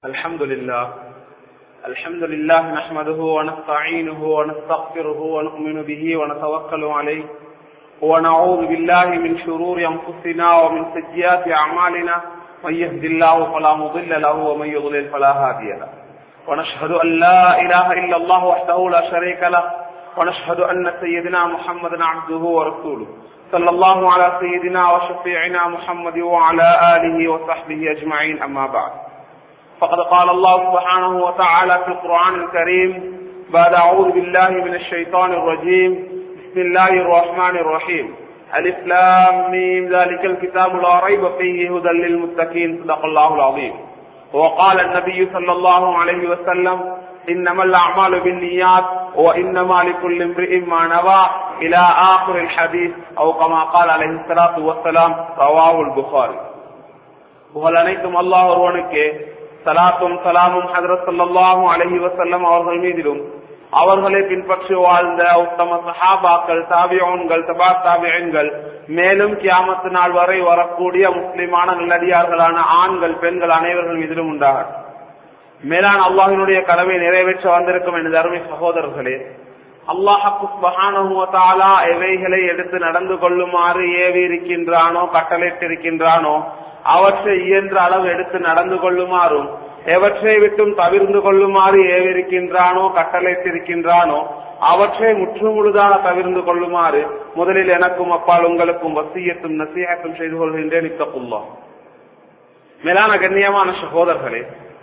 الحمد لله الحمد لله نحمده ونستعينه ونستغفره ونؤمن به ونتوكل عليه ونعوذ بالله من شرور أنفسنا ومن سيئات أعمالنا من يهد الله فلا مضل له ومن يضلل فلا هادي له ونشهد أن لا إله إلا الله وحده لا شريك له ونشهد أن سيدنا محمدا عبده ورسوله صلى الله على سيدنا وشفيعنا محمد وعلى آله وصحبه أجمعين أما بعد فقد قال الله سبحانه وتعالى في القرآن الكريم بعد أعوذ بالله من الشيطان الرجيم بسم الله الرحمن الرحيم ألف لام ميم ذلك الكتاب لا ريب فيه هدى للمتقين صدق الله العظيم وقال النبي صلى الله عليه وسلم إنما الأعمال بالنيات وإنما لكل امرئ ما نوى إلى آخر الحديث أو كما قال عليه الصلاة والسلام رواه البخاري புகழ் அனைத்தும் அல்லாஹ் ஒருவனுக்கு சலாத்தும் சலாமும் ஹதரத் சல்லாஹூ அலஹி வசல்லம் அவர்கள் மீதிலும் அவர்களை பின்பற்றி வாழ்ந்த உத்தம சஹாபாக்கள் தாபியோன்கள் தபா தாபியன்கள் மேலும் கியாமத்து நாள் வரை வரக்கூடிய முஸ்லிமான நல்லடியார்களான ஆண்கள் பெண்கள் அனைவர்கள் மீதிலும் உண்டாகும் மேலான அல்லாஹினுடைய கடமை நிறைவேற்ற வந்திருக்கும் எனது அருமை சகோதரர்களே அல்லாஹாலா எவைகளை எடுத்து நடந்து கொள்ளுமாறு ஏவி இருக்கின்றானோ கட்டளையிட்டிருக்கின்றானோ அவற்றை இயன்ற அளவு எடுத்து நடந்து கொள்ளுமாறும் எவற்றை விட்டும் தவிர்ந்து கொள்ளுமாறு ஏவிருக்கின்றானோ கட்டளைத்திருக்கின்றானோ அவற்றை முற்றுமுழுதாக தவிர்ந்து கொள்ளுமாறு முதலில் எனக்கும் அப்பால் உங்களுக்கும் வசியத்தும் நசீகத்தும் செய்து கொள்கின்றேன் இத்தப்புல்லா மேலான கண்ணியமான சகோதரர்களே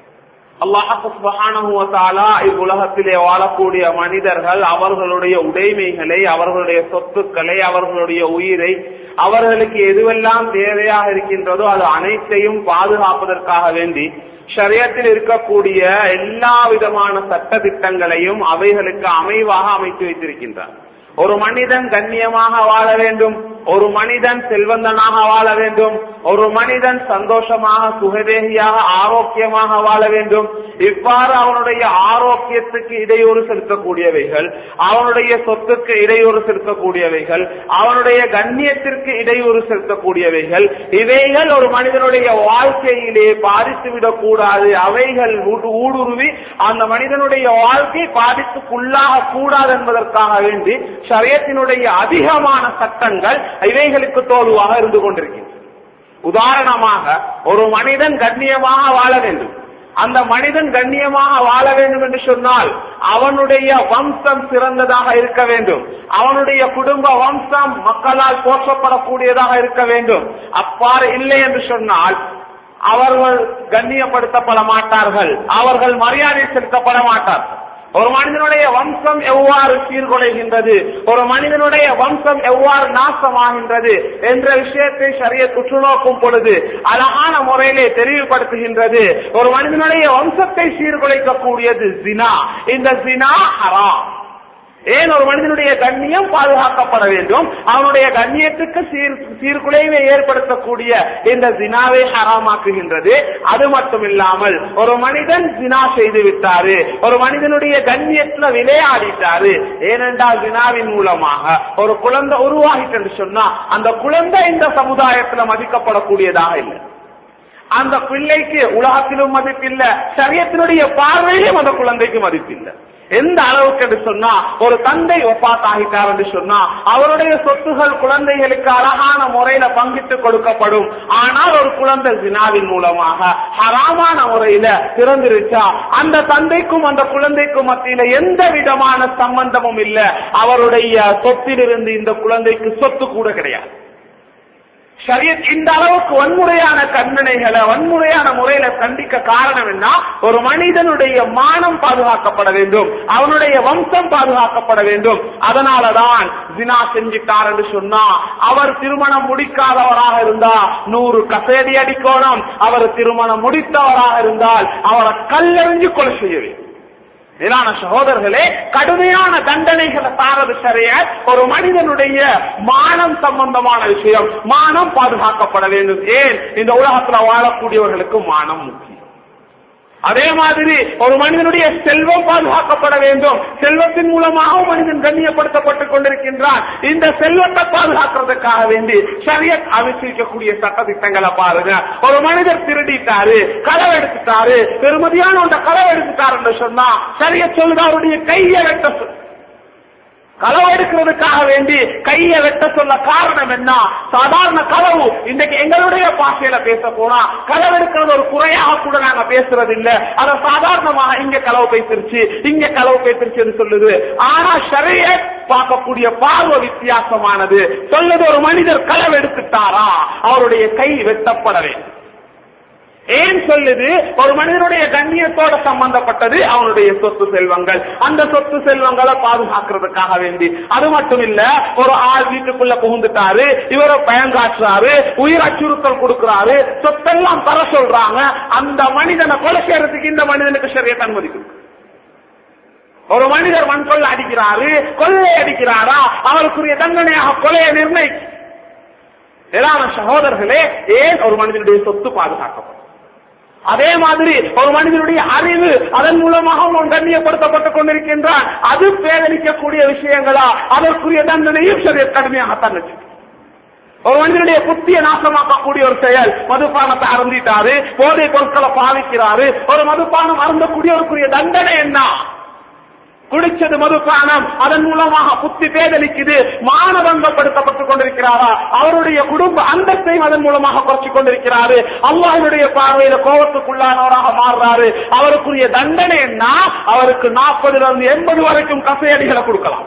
அல்லாஹாலா இவ்வுலகத்திலே வாழக்கூடிய மனிதர்கள் அவர்களுடைய உடைமைகளை அவர்களுடைய சொத்துக்களை அவர்களுடைய உயிரை அவர்களுக்கு எதுவெல்லாம் தேவையாக இருக்கின்றதோ அது அனைத்தையும் பாதுகாப்பதற்காக வேண்டி ஷரியத்தில் இருக்கக்கூடிய எல்லா விதமான சட்ட திட்டங்களையும் அவைகளுக்கு அமைவாக அமைத்து வைத்திருக்கின்றார் ஒரு மனிதன் கண்ணியமாக வாழ வேண்டும் ஒரு மனிதன் செல்வந்தனாக வாழ வேண்டும் ஒரு மனிதன் சந்தோஷமாக சுகதேகியாக ஆரோக்கியமாக வாழ வேண்டும் இவ்வாறு அவனுடைய ஆரோக்கியத்துக்கு இடையூறு செலுத்தக்கூடியவைகள் அவனுடைய சொத்துக்கு இடையூறு செலுத்தக்கூடியவைகள் அவனுடைய கண்ணியத்திற்கு இடையூறு செலுத்தக்கூடியவைகள் இவைகள் ஒரு மனிதனுடைய வாழ்க்கையிலே பாதித்துவிடக் கூடாது அவைகள் ஊடுருவி அந்த மனிதனுடைய வாழ்க்கை பாதிப்புக்குள்ளாக கூடாது என்பதற்காக வேண்டி சரியத்தினுடைய அதிகமான சட்டங்கள் இவைகளுக்கு தோல்வாக இருந்து கொண்டிருக்கின்றன உதாரணமாக ஒரு மனிதன் கண்ணியமாக வாழ வேண்டும் அந்த மனிதன் கண்ணியமாக வாழ வேண்டும் என்று சொன்னால் அவனுடைய வம்சம் சிறந்ததாக இருக்க வேண்டும் அவனுடைய குடும்ப வம்சம் மக்களால் போற்றப்படக்கூடியதாக இருக்க வேண்டும் அவ்வாறு இல்லை என்று சொன்னால் அவர்கள் கண்ணியப்படுத்தப்பட மாட்டார்கள் அவர்கள் மரியாதை செலுத்தப்பட மாட்டார்கள் ஒரு மனிதனுடைய வம்சம் எவ்வாறு சீர்குலைகின்றது ஒரு மனிதனுடைய வம்சம் எவ்வாறு நாசமாகின்றது என்ற விஷயத்தை சரிய துற்றுநோக்கும் பொழுது அழகான முறையிலே தெளிவுபடுத்துகின்றது ஒரு மனிதனுடைய வம்சத்தை சீர்குலைக்கக்கூடியது ஜினா இந்த ஜினா ஹராம் ஏன் ஒரு மனிதனுடைய கண்ணியம் பாதுகாக்கப்பட வேண்டும் அவனுடைய கண்ணியத்துக்கு சீர் சீர்குலைவை ஏற்படுத்தக்கூடிய இந்த ஜினாவை ஹராமாக்குகின்றது அது மட்டும் இல்லாமல் ஒரு மனிதன் ஜினா செய்து விட்டாரு ஒரு மனிதனுடைய கண்ணியத்துல விளையாடிட்டாரு ஏனென்றால் ஜினாவின் மூலமாக ஒரு குழந்தை உருவாகிட்டு சொன்னா அந்த குழந்தை இந்த சமுதாயத்துல மதிக்கப்படக்கூடியதாக இல்லை அந்த பிள்ளைக்கு உலகத்திலும் மதிப்பில்லை சரியத்தினுடைய பார்வையிலும் அந்த குழந்தைக்கு மதிப்பில்லை எந்த அளவுக்கு என்று சொன்னா ஒரு தந்தை ஒப்பாத்தாகிட்டார் என்று சொன்னா அவருடைய சொத்துகள் குழந்தைகளுக்கு அழகான முறையில பங்கிட்டு கொடுக்கப்படும் ஆனால் ஒரு குழந்தை ஜினாவின் மூலமாக ஹராமான முறையில பிறந்திருச்சா அந்த தந்தைக்கும் அந்த குழந்தைக்கும் மத்தியில எந்த விதமான சம்பந்தமும் இல்ல அவருடைய சொத்திலிருந்து இந்த குழந்தைக்கு சொத்து கூட கிடையாது ஷரியத் இந்த அளவுக்கு வன்முறையான கண்டனைகளை வன்முறையான முறையில கண்டிக்க காரணம் என்ன ஒரு மனிதனுடைய மானம் பாதுகாக்கப்பட வேண்டும் அவனுடைய வம்சம் பாதுகாக்கப்பட வேண்டும் அதனாலதான் ஜினா செஞ்சிட்டார் என்று சொன்னா அவர் திருமணம் முடிக்காதவராக இருந்தா நூறு கசேடி அடிக்கணும் அவர் திருமணம் முடித்தவராக இருந்தால் அவரை கல்லெறிஞ்சு கொலை செய்ய வேண்டும் மேலான சகோதரர்களே கடுமையான தண்டனைகளை தாரது சரிய ஒரு மனிதனுடைய மானம் சம்பந்தமான விஷயம் மானம் பாதுகாக்கப்பட வேண்டும் ஏன் இந்த உலகத்துல வாழக்கூடியவர்களுக்கு மானம் முக்கியம் அதே மாதிரி ஒரு மனிதனுடைய செல்வம் பாதுகாக்கப்பட வேண்டும் செல்வத்தின் மூலமாக மனிதன் கண்ணியப்படுத்தப்பட்டுக் கொண்டிருக்கின்றான் இந்த செல்வத்தை பாதுகாக்கிறதுக்காக வேண்டி சரியத் அமைச்சிருக்கக்கூடிய சட்ட திட்டங்களை பாருங்க ஒரு மனிதர் திருடிட்டாரு களவு எடுத்துட்டாரு பெருமதியான ஒன்ற களவு எடுத்துட்டாருன்னு சொன்னா சரிய சொல்லுது அவருடைய கையை வெட்ட சொல்லு. களவு எடுக்கிறதுக்காக வேண்டி கையை வெட்ட சொல்ல காரணம் என்ன சாதாரண களவு இன்னைக்கு எங்களுடைய பாஷையில பேச போனா களவு எடுக்கிறது ஒரு குறையாக கூட நாங்க பேசுறது இல்ல அத சாதாரணமாக இங்க களவு பேசிருச்சு இங்க களவு பேசிருச்சுன்னு சொல்லுது ஆனா சரிய பார்க்கக்கூடிய பார்வை வித்தியாசமானது சொல்லுது ஒரு மனிதர் களவு எடுத்துட்டாரா அவருடைய கை வெட்டப்பட வேண்டும் ஏன் சொல்லுது ஒரு மனிதனுடைய கண்ணியத்தோட சம்பந்தப்பட்டது அவனுடைய சொத்து செல்வங்கள் அந்த சொத்து செல்வங்களை பாதுகாக்கிறதுக்காக வேண்டி அது மட்டும் இல்ல ஒரு ஆள் வீட்டுக்குள்ள புகுந்துட்டாரு இவரை பயங்காற்றுறாரு உயிர் அச்சுறுத்தல் கொடுக்கிறாரு சொத்தெல்லாம் தர சொல்றாங்க அந்த மனிதனை கொலை செய்யறதுக்கு இந்த மனிதனுக்கு சரியத்தை அனுமதிக்கும் ஒரு மனிதர் மண் கொள்ள அடிக்கிறாரு கொள்ளை அடிக்கிறாரா அவருக்குரிய தண்டனையாக கொலையை நிர்ணயிக்கும் ஏதான சகோதரர்களே ஏன் ஒரு மனிதனுடைய சொத்து பாதுகாக்கப்படும் அதே மாதிரி ஒரு மனிதனுடைய அறிவு அதன் மூலமாக அவன் கண்ணியப்படுத்தப்பட்டுக் கொண்டிருக்கின்றான் அது பேதலிக்கக்கூடிய விஷயங்களா அதற்குரிய தண்டனையும் சரி கடுமையாகத்தான் வச்சு ஒரு மனிதனுடைய புத்திய நாசமாக்கக்கூடிய ஒரு செயல் மதுபானத்தை அருந்திட்டாரு போதை பொருட்களை பாவிக்கிறாரு ஒரு மதுபானம் அருந்தக்கூடியவருக்குரிய தண்டனை என்ன குடிச்சது மதுபானம் அதன் மூலமாக புத்தி பேதலிக்குது மானதங்கப்படுத்தப்பட்டுக் கொண்டிருக்கிறாரா அவருடைய குடும்ப அந்தத்தையும் அதன் மூலமாக குறைச்சிக் கொண்டிருக்கிறாரு அல்லாஹனுடைய பார்வையில கோபத்துக்குள்ளானவராக மாறுறாரு அவருக்குரிய தண்டனை என்ன அவருக்கு நாற்பதுல இருந்து எண்பது வரைக்கும் கசையடிகளை கொடுக்கலாம்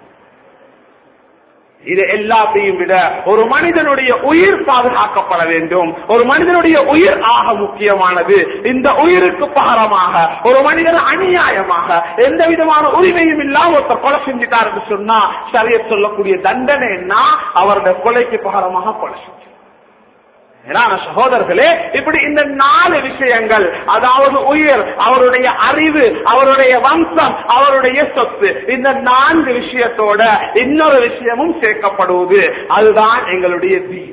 இது எல்லாத்தையும் விட ஒரு மனிதனுடைய உயிர் பாதுகாக்கப்பட வேண்டும் ஒரு மனிதனுடைய உயிர் ஆக முக்கியமானது இந்த உயிருக்கு பகரமாக ஒரு மனிதன் அநியாயமாக எந்த விதமான உரிமையும் இல்லாம ஒருத்தர் கொலை செஞ்சுட்டார் என்று சொன்னா சரிய சொல்லக்கூடிய தண்டனை என்ன அவருடைய கொலைக்கு பகரமாக கொலை செஞ்சு ஏன்னா சகோதரர்களே இப்படி இந்த நாலு விஷயங்கள் அதாவது உயிர் அவருடைய அறிவு அவருடைய வம்சம் அவருடைய சொத்து இந்த நான்கு விஷயத்தோட இன்னொரு விஷயமும் சேர்க்கப்படுவது அதுதான் எங்களுடைய தீன்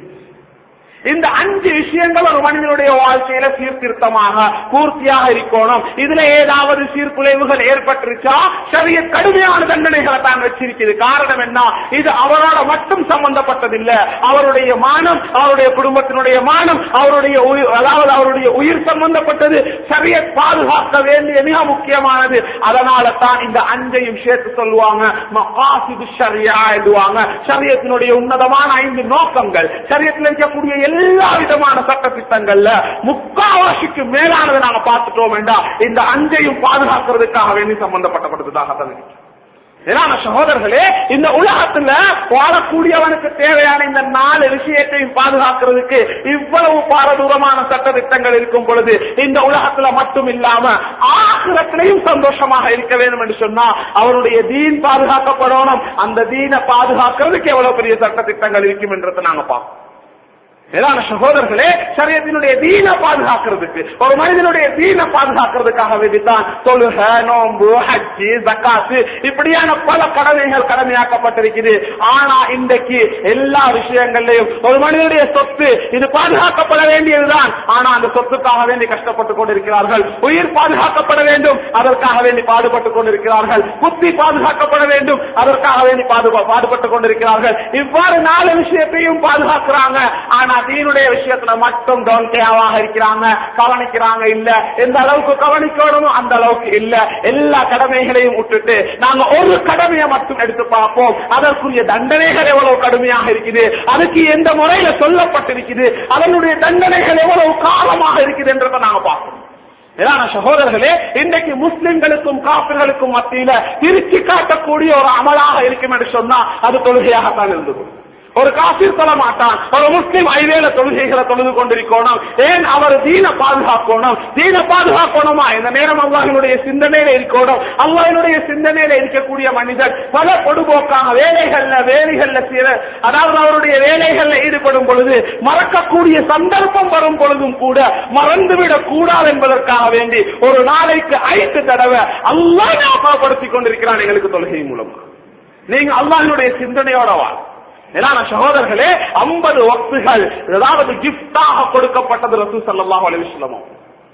இந்த அஞ்சு விஷயங்கள் ஒரு மனிதனுடைய வாழ்க்கையில சீர்திருத்தமாக பூர்த்தியாக இருக்கணும் இதுல ஏதாவது சீர்குலைவுகள் ஏற்பட்டுருச்சா சரிய கடுமையான தண்டனைகளை தான் வச்சிருக்கிறது காரணம் என்ன இது அவரோட மட்டும் சம்பந்தப்பட்டதில்ல அவருடைய மானம் அவருடைய குடும்பத்தினுடைய மானம் அவருடைய உயிர் அதாவது அவருடைய உயிர் சம்பந்தப்பட்டது சரிய பாதுகாக்க வேண்டிய மிக முக்கியமானது அதனால தான் இந்த அஞ்சையும் சேர்த்து சொல்லுவாங்க மகாசிது ஷரியா எழுதுவாங்க சரியத்தினுடைய உன்னதமான ஐந்து நோக்கங்கள் சரியத்தில் இருக்கக்கூடிய எல்லா விதமான சட்ட திட்டங்கள்ல முக்காவாசிக்கு மேலானதை நாங்க பார்த்துட்டோம் வேண்டாம் இந்த அஞ்சையும் பாதுகாக்கிறதுக்காக வேண்டி சம்பந்தப்பட்டப்படுறதாக இருக்கு ஏன்னா சகோதரர்களே இந்த உலகத்துல வாழக்கூடியவனுக்கு தேவையான இந்த நாலு விஷயத்தையும் பாதுகாக்கிறதுக்கு இவ்வளவு பாரதூரமான சட்ட திட்டங்கள் இருக்கும் பொழுது இந்த உலகத்துல மட்டும் இல்லாம ஆகிரத்திலையும் சந்தோஷமாக இருக்க வேண்டும் என்று சொன்னா அவருடைய தீன் பாதுகாக்கப்படணும் அந்த தீனை பாதுகாக்கிறதுக்கு எவ்வளவு பெரிய சட்ட திட்டங்கள் இருக்கும் என்றதை நாங்க பார்ப்போம் மேலான சகோதரர்களே சரியத்தினுடைய தீன பாதுகாக்கிறதுக்கு ஒரு மனிதனுடைய தீன பாதுகாக்கிறதுக்காக வேண்டித்தான் தொழுக நோம்பு ஹஜ்ஜி ஜக்காத்து இப்படியான பல கடமைகள் கடமையாக்கப்பட்டிருக்குது ஆனா இன்றைக்கு எல்லா விஷயங்கள்லயும் ஒரு மனிதனுடைய சொத்து இது பாதுகாக்கப்பட வேண்டியதுதான் ஆனா அந்த சொத்துக்காக வேண்டி கஷ்டப்பட்டுக் கொண்டிருக்கிறார்கள் உயிர் பாதுகாக்கப்பட வேண்டும் அதற்காக வேண்டி பாடுபட்டுக் கொண்டிருக்கிறார்கள் புத்தி பாதுகாக்கப்பட வேண்டும் அதற்காக வேண்டி பாதுகா பாடுபட்டுக் கொண்டிருக்கிறார்கள் இவ்வாறு நாலு விஷயத்தையும் பாதுகாக்கிறாங்க ஆனா தீனுடைய விஷயத்துல மட்டும் கவனிக்கையாவாக இருக்கிறாங்க கவனிக்கிறாங்க இல்ல எந்த அளவுக்கு கவனிக்கணுமோ அந்த அளவுக்கு இல்ல எல்லா கடமைகளையும் விட்டுட்டு நாங்க ஒரு கடமையை மட்டும் எடுத்து பார்ப்போம் அதற்குரிய தண்டனைகள் எவ்வளவு கடுமையாக இருக்குது அதுக்கு எந்த முறையில சொல்லப்பட்டிருக்குது அதனுடைய தண்டனைகள் எவ்வளவு காலமாக இருக்குது என்றதை நாங்க பார்ப்போம் ஏதான சகோதரர்களே இன்றைக்கு முஸ்லிம்களுக்கும் காப்பிர்களுக்கும் மத்தியில திருச்சி காட்டக்கூடிய ஒரு அமலாக இருக்கும் என்று சொன்னா அது தொழுகையாகத்தான் இருந்தது ஒரு காசிர் சொல்ல மாட்டான் ஒரு முஸ்லிம் ஐவேல தொழுகைகளை தொழுது கொண்டிருக்கணும் ஏன் அவர் தீன பாதுகாக்கணும் தீன பாதுகாக்கணுமா இந்த நேரம் அல்லாஹினுடைய சிந்தனையில இருக்கணும் அல்லாஹினுடைய சிந்தனையில இருக்கக்கூடிய மனிதன் பல பொடுபோக்கான வேலைகள்ல வேலைகள்ல சில அதாவது அவருடைய வேலைகள்ல ஈடுபடும் பொழுது மறக்கக்கூடிய சந்தர்ப்பம் வரும் பொழுதும் கூட மறந்துவிடக் கூடாது என்பதற்காக வேண்டி ஒரு நாளைக்கு ஐந்து தடவை அல்லாஹ் ஞாபகப்படுத்திக் கொண்டிருக்கிறான் எங்களுக்கு தொழுகை மூலமா நீங்க அல்லாஹினுடைய சிந்தனையோட வா மேலான சகோதரர்களே ஐம்பது வக்துகள் ஏதாவது கிஃப்டாக கொடுக்கப்பட்டது ரசூ சல்லாஹ் அலிஸ்லமோ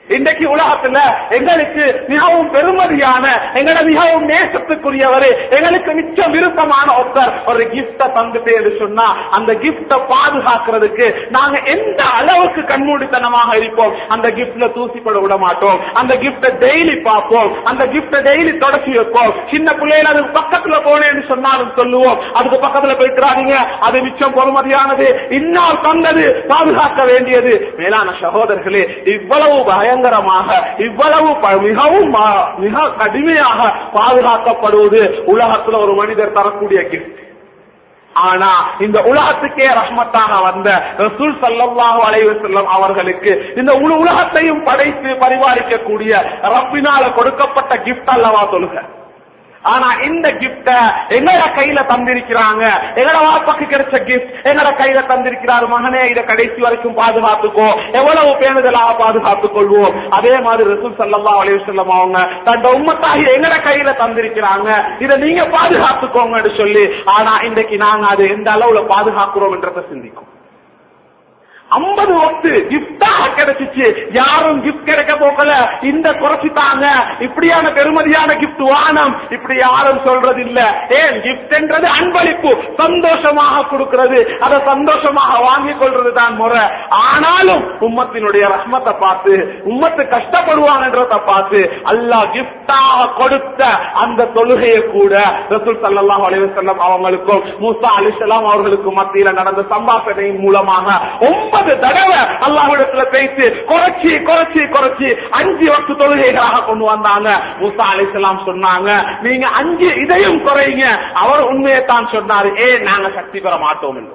இன்றைக்கு உலகத்துல எங்களுக்கு மிகவும் பெருமதியான எங்களை மிகவும் நேசத்துக்குரியவர் எங்களுக்கு மிச்சம் விருப்பமான ஒருத்தர் ஒரு கிஃப்ட தந்துட்டே என்று சொன்னா அந்த கிஃப்ட பாதுகாக்கிறதுக்கு நாங்க எந்த அளவுக்கு கண்மூடித்தனமாக இருப்போம் அந்த கிஃப்ட்ல தூசிப்பட விட மாட்டோம் அந்த கிஃப்ட டெய்லி பார்ப்போம் அந்த கிஃப்ட டெய்லி தொடச்சி வைப்போம் சின்ன பிள்ளைகள் அதுக்கு பக்கத்துல போனேன்னு சொன்னாலும் சொல்லுவோம் அதுக்கு பக்கத்துல போயிட்டுறாதீங்க அது மிச்சம் பொறுமதியானது இன்னால் தந்தது பாதுகாக்க வேண்டியது மேலான சகோதரர்களே இவ்வளவு பயங்கரமாக இவ்வளவு ப- மிகவும் ம- மிக கடுமையாக பாதுகாக்கப்படுவது உலகத்துல ஒரு மனிதர் தரக்கூடிய கிஃப்ட் ஆனா இந்த உலகத்துக்கே ரஹ்மத்தாக வந்த ரசூல் ஸல்லல்லாஹு அலைஹி வஸல்லம் அவர்களுக்கு இந்த முழு உலகத்தையும் படைத்து பரிபாலிக்கக்கூடிய ரப்பினால கொடுக்கப்பட்ட கிஃப்ட் அல்லவா தொழுக ஆனா இந்த கிஃப்ட எங்கட கையில தந்திருக்கிறாங்க எங்கட வாப்பாக்கு கிடைச்ச கிஃப்ட் எங்கட கையில தந்திருக்கிறார் மகனே இத கடைசி வரைக்கும் பாதுகாத்துக்கோ எவ்வளவு பேணுதலாக பாதுகாத்துக் கொள்வோம் அதே மாதிரி ரசூல் ஸல்லல்லாஹு அலைஹி வஸல்லம் அவங்க தந்த உம்மத்தாகி எங்கட கையில தந்திருக்கிறாங்க இத நீங்க பாதுகாத்துக்கோங்கன்னு சொல்லி ஆனா இன்றைக்கு நாங்க அது எந்த அளவுல பாதுகாக்கிறோம் என்றதை சிந்திக்கும் ஐம்பது ஒத்து கிஃப்டாக கிடைச்சிச்சு யாரும் கிஃப்ட் கிடைக்க போகல இந்த குறைச்சிட்டாங்க இப்படியான பெருமதியான கிஃப்ட் வானம் இப்படி யாரும் சொல்றது இல்ல ஏன் கிஃப்ட்ன்றது அன்பளிப்பு சந்தோஷமாக கொடுக்கிறது அதை சந்தோஷமாக வாங்கிக் கொள்றது தான் முறை ஆனாலும் உம்மத்தினுடைய ரஹ்மத்தை பார்த்து உம்மத்து கஷ்டப்படுவாங்கன்றத பார்த்து அல்லாஹ் கிஃப்டாக கொடுத்த அந்த தொழுகையை கூட ரசூல் ஸல்லல்லாஹு அலைஹி வஸல்லம் அவங்களுக்கும் மூசா அலிஸ்லாம் அவர்களுக்கும் மத்தியில நடந்த சம்பாஷணையின் மூலமாக ஒன்பது தடவை அல்லாஹ்விடத்துல பேசி குறைச்சி குறைச்சி குறைச்சி அஞ்சு வக்து தொழுகைகளாக கொண்டு வந்தாங்க மூசா அலிஸ்லாம் சொன்னாங்க நீங்க அஞ்சு இதையும் குறைங்க அவர் உண்மையை தான் சொன்னாரு ஏன் நாங்க சக்தி பெற மாட்டோம் என்று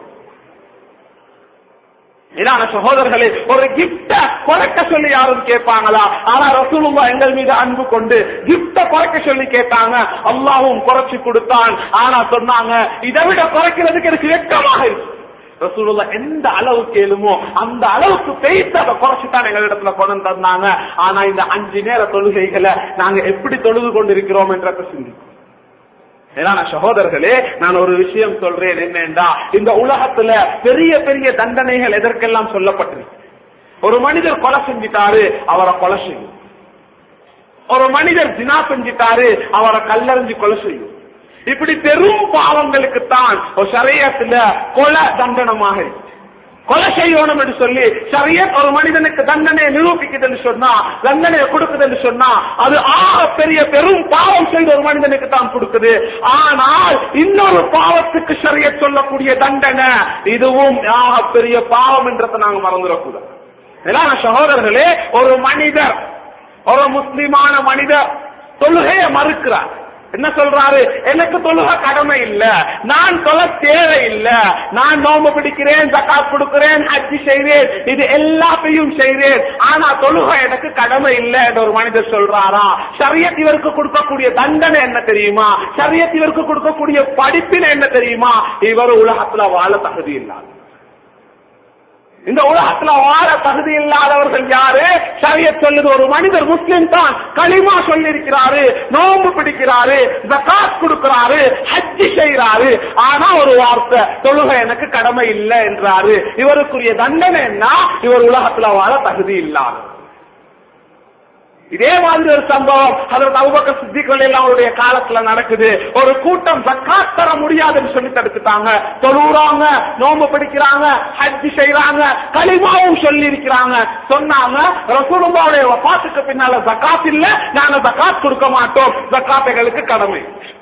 இதான சகோதரர்களே ஒரு கிஃப்ட குறைக்க சொல்லி யாரும் கேட்பாங்களா ஆனா ரசூலுல்லா எங்கள் மீது அன்பு கொண்டு கிஃப்ட குறைக்க சொல்லி கேட்டாங்க அல்லாஹ்வும் குறைச்சு கொடுத்தான் ஆனா சொன்னாங்க இதை விட குறைக்கிறதுக்கு எனக்கு வெட்கமாக இருக்கு ரசூலுல்லா எந்த அளவுக்கு கேளுமோ அந்த அளவுக்கு பேசி அதை குறைச்சு தான் எங்க இடத்துல கொண்டு தந்தாங்க ஆனா இந்த அஞ்சு நேர தொழுகைகளை நாங்க எப்படி தொழுது கொண்டிருக்கிறோம் என்றதை சிந்திக்கும் ஏன்னா சகோதரர்களே நான் ஒரு விஷயம் சொல்றேன் என்னண்டா இந்த உலகத்துல பெரிய பெரிய தண்டனைகள் எதற்கெல்லாம் சொல்லப்பட்டிருக்கு ஒரு மனிதர் கொலை செஞ்சிட்டாரு அவரை கொலை செய்யும் ஒரு மனிதர் தினா செஞ்சிட்டாரு அவரை கல்லறிஞ்சு கொலை செய்யும் இப்படி பெரும் பாவங்களுக்கு தான் ஒரு சரியத்துல கொலை தண்டனமாக இருக்கு கொலை செய்யணும் என்று சொல்லி சரியத் ஒரு மனிதனுக்கு தண்டனையை நிரூபிக்குதுன்னு சொன்னா தண்டனையை கொடுக்குதுன்னு சொன்னா அது ஆக பெரிய பெரும் பாவம் செய்த ஒரு மனிதனுக்கு தான் கொடுக்குது ஆனால் இன்னொரு பாவத்துக்கு சரியத் சொல்லக்கூடிய தண்டனை இதுவும் ஆக பெரிய பாவம் என்றதை நாங்க மறந்துடக்கூடாது இதெல்லாம் சகோதரர்களே ஒரு மனிதர் ஒரு முஸ்லிமான மனிதர் தொழுகையை மறுக்கிறார் என்ன சொல்றாரு எனக்கு தொழுக கடமை இல்ல நான் தொழ தேவை இல்ல நான் நோம்பு பிடிக்கிறேன் ஜக்காத் கொடுக்கிறேன் அச்சி செய்றேன் இது எல்லாத்தையும் செய்றேன் ஆனா தொழுக எனக்கு கடமை இல்ல என்று ஒரு மனிதர் சொல்றாரா சரியத் இவருக்கு கொடுக்கக்கூடிய தண்டனை என்ன தெரியுமா சரியத் இவருக்கு கொடுக்கக்கூடிய படிப்பினை என்ன தெரியுமா இவர் உலகத்துல வாழ தகுதி இல்லாத இந்த உலகத்துல வாழ தகுதி இல்லாதவர்கள் யாரு சரிய சொல்லுது ஒரு மனிதர் முஸ்லிம் தான் களிமா சொல்லி இருக்கிறாரு நோம்பு பிடிக்கிறாரு ஜகாத் கொடுக்கிறாரு ஹஜ்ஜி செய்யறாரு ஆனா ஒரு வார்த்தை தொழுகை எனக்கு கடமை இல்லை என்றாரு இவருக்குரிய தண்டனை என்ன இவர் உலகத்துல வாழ தகுதி இல்லாதவர் இதே மாதிரி ஒரு சம்பவம் அதற்கு அபுபக்கர் சித்திகள் எல்லாம் அவருடைய காலத்துல நடக்குது ஒரு கூட்டம் ஜக்காத் தர முடியாதுன்னு சொல்லி தடுத்துட்டாங்க தொழுறாங்க நோம்பு பிடிக்கிறாங்க ஹஜ் செய்யறாங்க களிமாவும் சொல்லி இருக்கிறாங்க சொன்னாங்க ரசூலுல்லாவுடைய வபாத்துக்கு பின்னால ஜக்காத் இல்ல நாங்க ஜக்காத் கொடுக்க மாட்டோம் ஜக்காத் எங்களுக்கு கடமை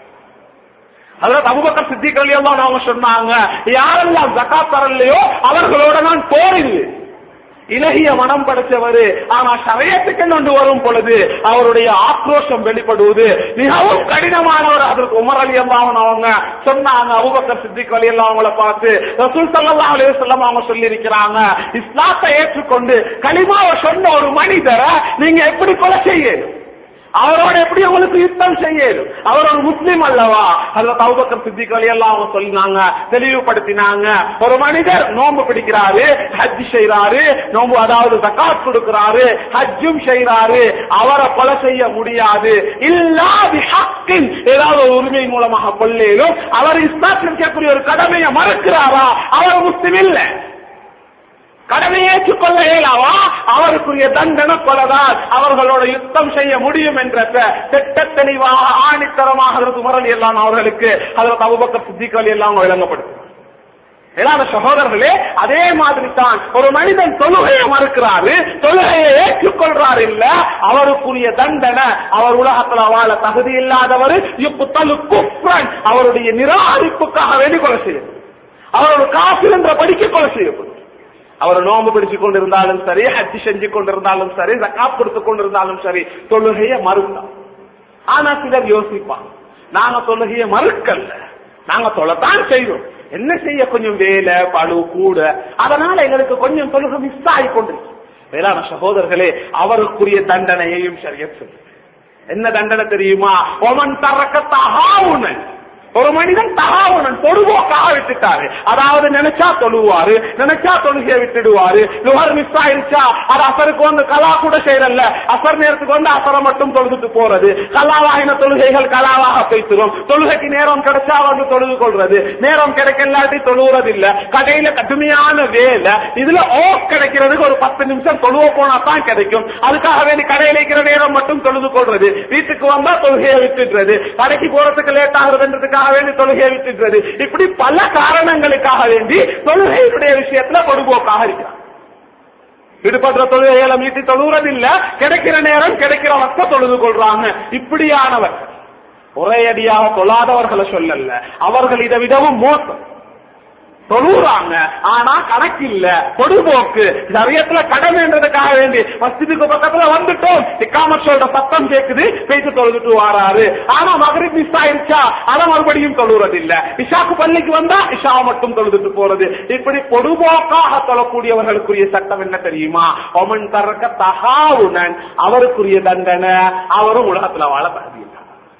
அதாவது அபுபக்கர் சித்திகள் எல்லாம் அவங்க சொன்னாங்க யாரெல்லாம் ஜக்காத் தரலையோ அவர்களோட நான் போரில்லை இலகிய மனம் படைச்சவரு ஆனா சமயத்துக்கு கொண்டு வரும் பொழுது அவருடைய ஆக்ரோஷம் வெளிப்படுவது மிகவும் கடினமானவர் அதற்கு உமர் அலி அம்மாவன் அவங்க சொன்னாங்க அபுபக்கர் சித்திக் அலி எல்லாம் அவங்கள பார்த்து ரசூல் சல்லல்லாஹு அலைஹி வஸல்லம் அவங்க சொல்லி இருக்கிறாங்க இஸ்லாத்தை ஏற்றுக்கொண்டு களிமாவை சொன்ன ஒரு மனிதரை நீங்க எப்படி கொலை செய்யணும் அவரோட எப்படி உங்களுக்கு யுத்தம் செய்யணும் அவர் ஒரு முஸ்லீம் அல்லவா அதுல தௌபக்கர் சித்திக் அலி எல்லாம் அவங்க சொல்லினாங்க தெளிவுபடுத்தினாங்க ஒரு மனிதர் நோன்பு பிடிக்கிறாரு ஹஜ் செய்யறாரு நோன்பு அதாவது ஜக்காத் கொடுக்கிறாரு ஹஜ்ஜும் செய்யறாரு அவரை கொலை செய்ய முடியாது இல்லாதி ஹக்கின் ஏதாவது ஒரு உரிமை மூலமாக கொள்ளேனும் அவர் இஸ்லாத்தில் இருக்கக்கூடிய ஒரு கடமையை மறக்கிறாரா அவர் முஸ்லீம் இல்லை கடமை ஏற்றுக்கொள்ள இயலாவா அவருக்குரிய தண்டனை கொலதான் அவர்களோட யுத்தம் செய்ய முடியும் என்ற திட்ட தெளிவாக ஆணித்தரமாக குமரல் எல்லாம் அவர்களுக்கு அதில் அபுபக்கர் சித்திகள் எல்லாம் விளங்கப்படுத்தும் ஏதாவது சகோதரர்களே அதே மாதிரி தான் ஒரு மனிதன் தொழுகையை மறுக்கிறாரு தொழுகையை ஏற்றுக்கொள்றாரு இல்ல அவருக்குரிய தண்டனை அவர் உலகத்துல வாழ தகுதி இல்லாதவர் இப்புத்தலு குப்ரன் அவருடைய நிராகரிப்புக்காக வேண்டி கொலை செய்யப்படும் அவரோட காசு என்ற படிக்க கொலை செய்யப்படும் அவர் நோம்பு பிடிச்சு கொண்டிருந்தாலும் சரி ஹஜ்ஜி செஞ்சு கொண்டிருந்தாலும் சரி ஜக்காத் கொடுத்து கொண்டிருந்தாலும் சரி தொழுகையை மறுத்தான் ஆனா சிலர் யோசிப்பாங்க நாங்க தொழுகையை மறுக்கல்ல நாங்க தொலைத்தான் செய்வோம் என்ன செய்ய கொஞ்சம் வேலை பழு கூட அதனால எங்களுக்கு கொஞ்சம் தொழுகை மிஸ் ஆகி கொண்டிருக்கு வேளாண் சகோதரர்களே அவருக்குரிய தண்டனையையும் சரியா சொல்லு என்ன தண்டனை தெரியுமா ஒமன் தரக்கத்தாகுன ஒரு மனிதன் தகாவுடன் பொடுபோக்காக விட்டுட்டாரு அதாவது நினைச்சா தொழுவாரு நினைச்சா தொழுகையை விட்டுடுவாரு லுகர் மிஸ் ஆயிருச்சா அது அசருக்கு வந்து கலா கூட செய்யறல்ல அசர் நேரத்துக்கு வந்து அசரை மட்டும் தொழுதுட்டு போறது கலாவாகின தொழுகைகள் கலாவாக போய்த்திரும் தொழுகைக்கு நேரம் கிடைச்சா வந்து தொழுது கொள்றது நேரம் கிடைக்கலாட்டி தொழுவுறது இல்ல கடையில கடுமையான வேலை இதுல ஓ கிடைக்கிறதுக்கு ஒரு பத்து நிமிஷம் தொழுவ போனா தான் கிடைக்கும் அதுக்காக வேண்டி கடையில இருக்கிற நேரம் மட்டும் தொழுது கொள்றது வீட்டுக்கு வந்தா தொழுகையை விட்டுடுறது கடைக்கு போறதுக்கு லேட் ஆகுதுன்றதுக்காக வேண்டி தொழுகையை விட்டுடுறது இப்படி பல காரணங்களுக்காக வேண்டி தொழுகையினுடைய விஷயத்துல பொடுபோக்காக இருக்கிறார் விடுபடுற தொழுகைகளை மீட்டி தொழுகிறது இல்ல கிடைக்கிற நேரம் கிடைக்கிற வக்க தொழுது கொள்றாங்க இப்படியானவர் ஒரே அடியாக தொழாதவர்களை சொல்லல அவர்கள் இதை விடவும் மோசம் தொழுறாங்க ஆனா கணக்கு இல்ல பொடுபோக்கு சரியத்துல கடமைன்றதுக்காக வேண்டி மஸ்ஜிதுக்கு பக்கத்துல வந்துட்டோம் இக்காம சொல்ற சத்தம் கேக்குது பேச்சு தொழுதுட்டு வாராரு ஆனா மகரிப் மிஸ் ஆயிருச்சா அதை மறுபடியும் தொழுறது இல்ல இஷாக்கு பள்ளிக்கு வந்தா இஷா மட்டும் தொழுதுட்டு போறது இப்படி பொடுபோக்காக தொழக்கூடியவர்களுக்குரிய சட்டம் என்ன தெரியுமா ஒமன் தரக்க தகாவுடன் அவருக்குரிய தண்டனை அவரும் உலகத்துல வாழ தகுதி இல்லை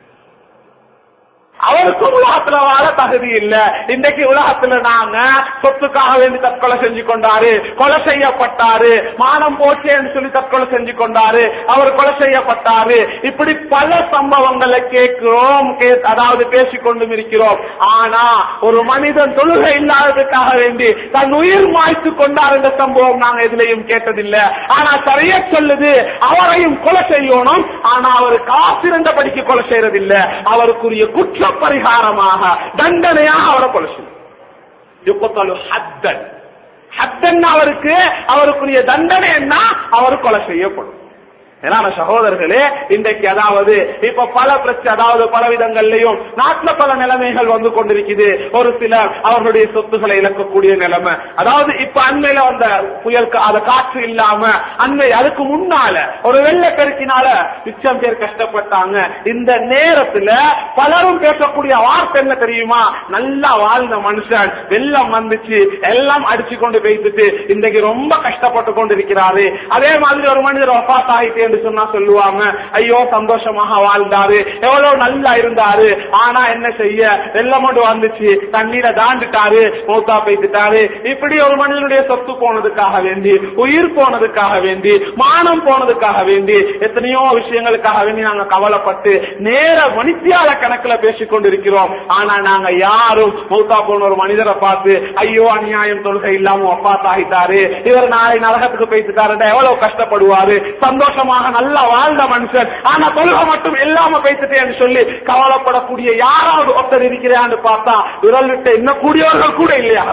அவருக்கும் உலகத்துல வாழ தகுதி இல்ல இன்றைக்கு உலகத்துல நாங்க சொத்துக்காக வேண்டி தற்கொலை செஞ்சு கொண்டாரு கொலை செய்யப்பட்டாரு மானம் போச்சேன்னு சொல்லி தற்கொலை செஞ்சு கொண்டாரு அவர் கொலை செய்யப்பட்டாரு இப்படி பல சம்பவங்களை கேட்கிறோம் கே- அதாவது பேசிக் கொண்டும் இருக்கிறோம் ஆனா ஒரு மனிதன் தொழுகை இல்லாததுக்காக வேண்டி தன் உயிர் மாய்த்து கொண்டார் என்ற சம்பவம் நாங்க எதுலையும் கேட்டதில்லை ஆனா சரியா சொல்லுது அவரையும் கொலை செய்யணும் ஆனா அவர் காசிருந்த படிக்க கொலை செய்யறதில்லை அவருக்குரிய குற்ற பரிகாரமாக தண்டனையாக அவரை கொலை செய்யும் யுக்கத்தலு ஹத்தன் ஹத்தன் அவருக்கு அவருக்குரிய தண்டனை என்ன அவர் கொலை செய்யப்படும் ஏன்னா சகோதரர்களே இன்றைக்கு அதாவது இப்ப பல பிரச்சனை அதாவது பல விதங்கள்லயும் நாட்டுல பல நிலைமைகள் வந்து கொண்டிருக்குது ஒரு சிலர் அவர்களுடைய சொத்துக்களை இழக்கக்கூடிய நிலைமை அதாவது இப்ப அண்மையில வந்த புயல் கா- அது காற்று இல்லாம அண்மை அதுக்கு முன்னால ஒரு வெள்ளப்பெருக்கினால மிச்சம் பேர் கஷ்டப்பட்டாங்க இந்த நேரத்துல பலரும் பேசக்கூடிய வார்த்தை என்ன தெரியுமா நல்லா வாழ்ந்த மனுஷன் வெள்ளம் வந்துச்சு எல்லாம் அடிச்சு கொண்டு போய்த்துட்டு இன்றைக்கு ரொம்ப கஷ்டப்பட்டு கொண்டிருக்கிறாரு அதே மாதிரி ஒரு மனிதர் வபாத் ஆகிட்டு என்று சொன்னா சொல்லுவாங்க ஐயோ சந்தோஷமாக வாழ்ந்தாரு எவ்வளவு நல்லா இருந்தாரு ஆனா என்ன செய்ய வெள்ளம் கொண்டு வந்துச்சு தண்ணீரை தாண்டிட்டாரு மௌத்தா போய்த்துட்டாரு இப்படி ஒரு மனிதனுடைய சொத்து போனதுக்காக வேண்டி உயிர் போனதுக்காக வேண்டி மானம் போனதுக்காக வேண்டி எத்தனையோ விஷயங்களுக்காக வேண்டி நாங்க கவலைப்பட்டு நேர மணித்தியால கணக்குல பேசிக் கொண்டிருக்கிறோம் ஆனா நாங்க யாரும் மௌத்தா போன ஒரு மனிதரை பார்த்து ஐயோ அநியாயம் தொழுகை இல்லாம ஒப்பாத் ஆகிட்டாரு இவர் நாளை நரகத்துக்கு போய்த்துட்டாரு எவ்வளவு கஷ்டப்படுவாரு சந்தோஷமாக நல்லா வாழ்ந்த மனுஷன் ஆனா தொழுகை மட்டும் இல்லாம பேசிட்டேன்னு சொல்லி கவலைப்படக்கூடிய யாராவது ஒருத்தர் இருக்கிறான்னு பார்த்தா விரல் விட்டு என்ன கூடியவர்கள் கூட இல்லையா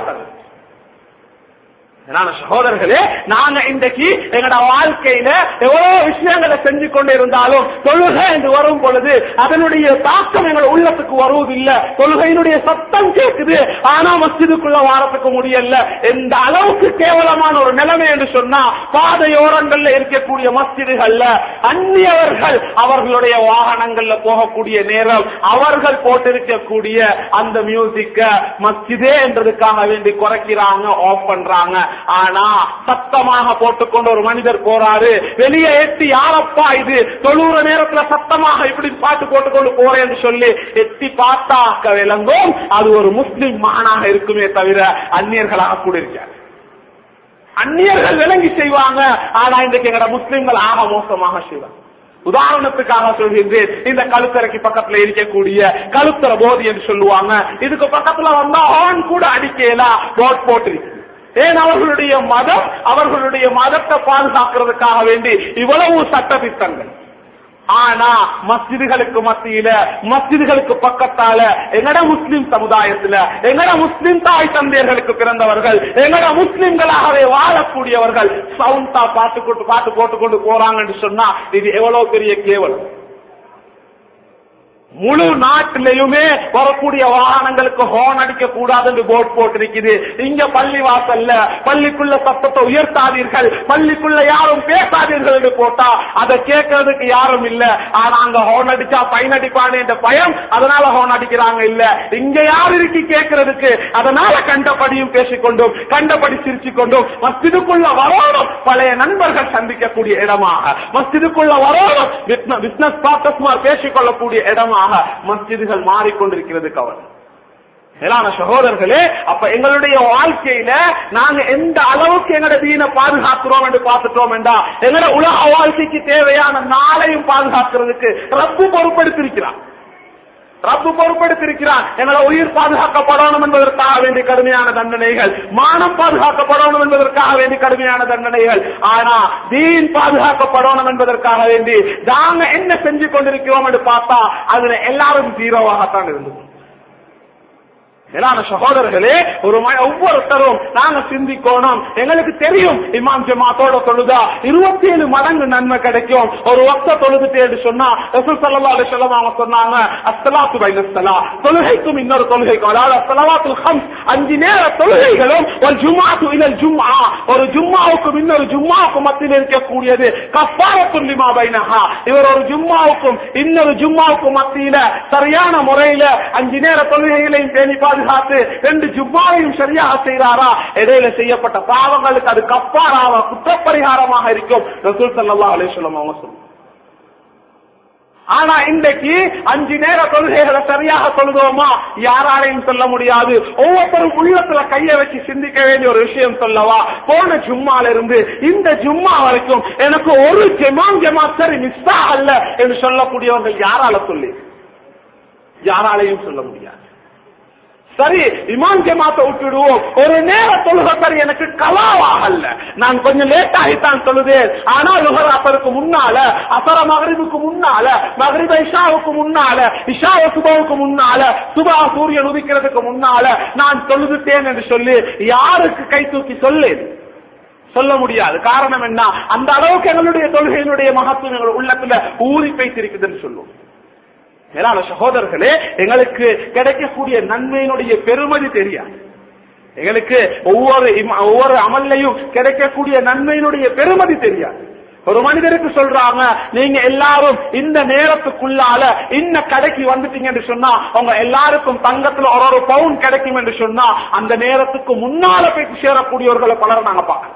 அதனால சகோதரர்களே நாங்க இன்றைக்கு எங்களோட வாழ்க்கையில எவ்வளவு விஷயங்களை செஞ்சு கொண்டு இருந்தாலும் தொழுகை என்று வரும் பொழுது அதனுடைய தாக்கம் எங்கள் உள்ளத்துக்கு வருவதில்லை தொழுகையினுடைய சத்தம் கேட்குது ஆனா மஸ்ஜிதுக்குள்ள வாரத்துக்கு முடியல எந்த அளவுக்கு கேவலமான ஒரு நிலைமை என்று சொன்னா பாதையோரங்கள்ல இருக்கக்கூடிய மஸ்ஜிதுகள்ல அந்நியவர்கள் அவர்களுடைய வாகனங்கள்ல போகக்கூடிய நேரம் அவர்கள் போட்டிருக்கக்கூடிய அந்த மியூசிக்க மஸ்ஜிதே என்றதுக்காக வேண்டி குறைக்கிறாங்க ஆஃப் பண்றாங்க ஆனா சத்தமாக போட்டுக்கொண்டு ஒரு மனிதர் போறாரு வெளியே எட்டி யாரப்பா இது தொழுற நேரத்துல சத்தமாக இப்படி பாட்டு போட்டுக்கொண்டு போறேன்னு சொல்லி எட்டி பார்த்தாக்க விளங்கும் அது ஒரு முஸ்லிம் மகனாக இருக்குமே தவிர அந்நியர்களாக கூட இருக்காது அந்நியர்கள் விளங்கி செய்வாங்க ஆனா இன்றைக்கு எங்கட முஸ்லிம்கள் ஆக மோசமாக செய்வாங்க உதாரணத்துக்காக சொல்கின்றேன் இந்த கழுத்தரைக்கு பக்கத்துல இருக்கக்கூடிய கழுத்தர போதி என்று சொல்லுவாங்க இதுக்கு பக்கத்துல வந்தா ஹார்ன் கூட அடிக்கலாம் போட் போட்டு ஏன் அவர்களுடைய மதம் அவர்களுடைய மதத்தை பாதுகாக்கிறதுக்காக வேண்டி இவ்வளவு சட்டத்திட்டங்கள் ஆனா மஸ்ஜிதுகளுக்கு மத்தியில மஸ்ஜிதுகளுக்கு பக்கத்தால எங்கட முஸ்லிம் சமுதாயத்துல எங்கட முஸ்லிம் தாய் தந்தையர்களுக்கு பிறந்தவர்கள் எங்கட முஸ்லிம்களாகவே வாழக்கூடியவர்கள் சவுண்டா பாட்டு கொண்டு பாட்டு போட்டுக்கொண்டு போறாங்கன்னு சொன்னா இது எவ்வளவு பெரிய கேவலம் முழு நாட்டிலையுமே வரக்கூடிய வாகனங்களுக்கு ஹோன் அடிக்க கூடாது என்று போர்ட் போட்டிருக்குது இங்க பள்ளி வாசல்ல பள்ளிக்குள்ள சத்தத்தை உயர்த்தாதீர்கள் பள்ளிக்குள்ள யாரும் பேசாதீர்கள் என்று போட்டா அதை கேட்கறதுக்கு யாரும் இல்ல ஆனா அங்க ஹோன் அடிச்சா பைன் அடிப்பானு என்ற பயம் அதனால ஹோன் அடிக்கிறாங்க இல்ல இங்க யார் இருக்கு கேட்கறதுக்கு அதனால கண்டபடியும் பேசிக்கொண்டும் கண்டபடி சிரிச்சு கொண்டும் மஸ்ஜிதுக்குள்ள வரோடும் பழைய நண்பர்கள் சந்திக்கக்கூடிய இடமாக மஸ்ஜிதுக்குள்ள வரோடும் பிசினஸ் பார்ட்னர்ஸ்மார் பேசிக்கொள்ளக்கூடிய இடமாக மஸ்ஜிதுகள் மாறிக்கொண்டிருக்கிறது கவலை மேலான சகோதரர்களே அப்ப எங்களுடைய வாழ்க்கையில நாங்க எந்த அளவுக்கு எங்களோட தீனை பாதுகாக்கிறோம் என்று பார்த்துட்டோம் என்றா எங்களோட உலக வாழ்க்கைக்கு தேவையான நாளையும் பாதுகாக்கிறதுக்கு ரப்பு பொறுப்படுத்திருக்கிறார் ரப்பு பொறுப்படுத்திருக்கிறார் எங்களை உயிர் பாதுகாக்கப்படணும் என்பதற்காக வேண்டிய கடுமையான தண்டனைகள் மானம் பாதுகாக்கப்படணும் என்பதற்காக வேண்டிய கடுமையான தண்டனைகள் ஆனா தீன் பாதுகாக்கப்படணும் என்பதற்காக வேண்டி நாங்க என்ன செஞ்சு கொண்டிருக்கிறோம் என்று பார்த்தா அதுல எல்லாரும் ஜீரோவாகத்தான் இருந்தது மேலான சகோதரர்களே ஒரு ம- ஒவ்வொருத்தரும் நாங்க சிந்திக்கணும் எங்களுக்கு தெரியும் இமாம் ஜமாத்தோட தொழுதா இருபத்தி ஏழு மடங்கு நன்மை கிடைக்கும் ஒரு வக்த தொழுதுட்டேன்னு சொன்னா ரசூல் ஸல்லல்லாஹு அலைஹி வஸல்லம் அவங்க சொன்னாங்க அஸ்ஸலாத்து பைனஸ்ஸலா தொழுகைக்கும் இன்னொரு தொழுகைக்கும் அதாவது அஸ்ஸலவாத்துல் ஹம்ஸ் அஞ்சு நேர தொழுகைகளும் ஒரு ஜும்ஆத்து இலல் ஜும்ஆ ஒரு ஜும்மாவுக்கும் இன்னொரு ஜும்மாவுக்கும் மத்தியில் இருக்கக்கூடியது கஃபாரத்துல் லிமா பைனஹா இவர் ஒரு ஜும்மாவுக்கும் இன்னொரு ஜும்மாவுக்கும் மத்தியில சரியான முறையில அஞ்சு நேர தொழுகைகளையும் பேணி பாதுகாத்து ரெண்டு ஜும்மாவையும் சரியாக செய்கிறாரா இடையில செய்யப்பட்ட பாவங்களுக்கு அது கப்பாராவா குற்றப்பரிகாரமாக இருக்கும் ரசூல் ஸல்லல்லாஹு அலைஹி வஸல்லம் அவங்க சொல்லுவாங்க ஆனா இன்றைக்கு அஞ்சு நேர தொழுகைகளை சரியாக சொல்லுவோமா யாராலையும் சொல்ல முடியாது ஒவ்வொருத்தரும் உள்ளத்துல கைய வச்சு சிந்திக்க வேண்டிய ஒரு விஷயம் சொல்லவா போன ஜும்மால இருந்து இந்த ஜும்மா வரைக்கும் எனக்கு ஒரு ஜமாம் ஜமாத் சரி மிஸ் அல்ல என்று சொல்லக்கூடியவர்கள் யாரால சொல்லி யாராலையும் சொல்ல முடியாது சரி இமாம் ஜமாத்தை விட்டுடுவோம் ஒரு நேர தொழுகை சரி எனக்கு கலாவாகல்ல நான் கொஞ்சம் லேட் ஆகித்தான் தொழுதேன் ஆனா லுகர் அசருக்கு முன்னால அசர மகரிபுக்கு முன்னால மகரிப இஷாவுக்கு முன்னால இஷா சுபாவுக்கு முன்னால சுபா சூரியன் உதிக்கிறதுக்கு முன்னால நான் தொழுதுட்டேன் என்று சொல்லி யாருக்கு கை தூக்கி சொல்லு சொல்ல முடியாது காரணம் என்ன அந்த அளவுக்கு எங்களுடைய தொழுகையினுடைய மகத்துவம் எங்கள் உள்ளத்துல ஊறி வைத்திருக்குதுன்னு சொல்லுவோம் மேலான சகோதரர்களே எங்களுக்கு கிடைக்கக்கூடிய நன்மையினுடைய பெருமதி தெரியாது எங்களுக்கு ஒவ்வொரு இம- ஒவ்வொரு அமல்லையும் கிடைக்கக்கூடிய நன்மையினுடைய பெருமதி தெரியாது ஒரு மனிதருக்கு சொல்றாங்க நீங்க எல்லாரும் இந்த நேரத்துக்குள்ளால இந்த கடைக்கு வந்துட்டீங்கன்னு சொன்னா உங்க எல்லாருக்கும் தங்கத்துல ஒரு ஒரு பவுன் கிடைக்கும் என்று சொன்னா அந்த நேரத்துக்கு முன்னால போய் சேரக்கூடியவர்களை பலரை நாங்க பார்க்கலாம்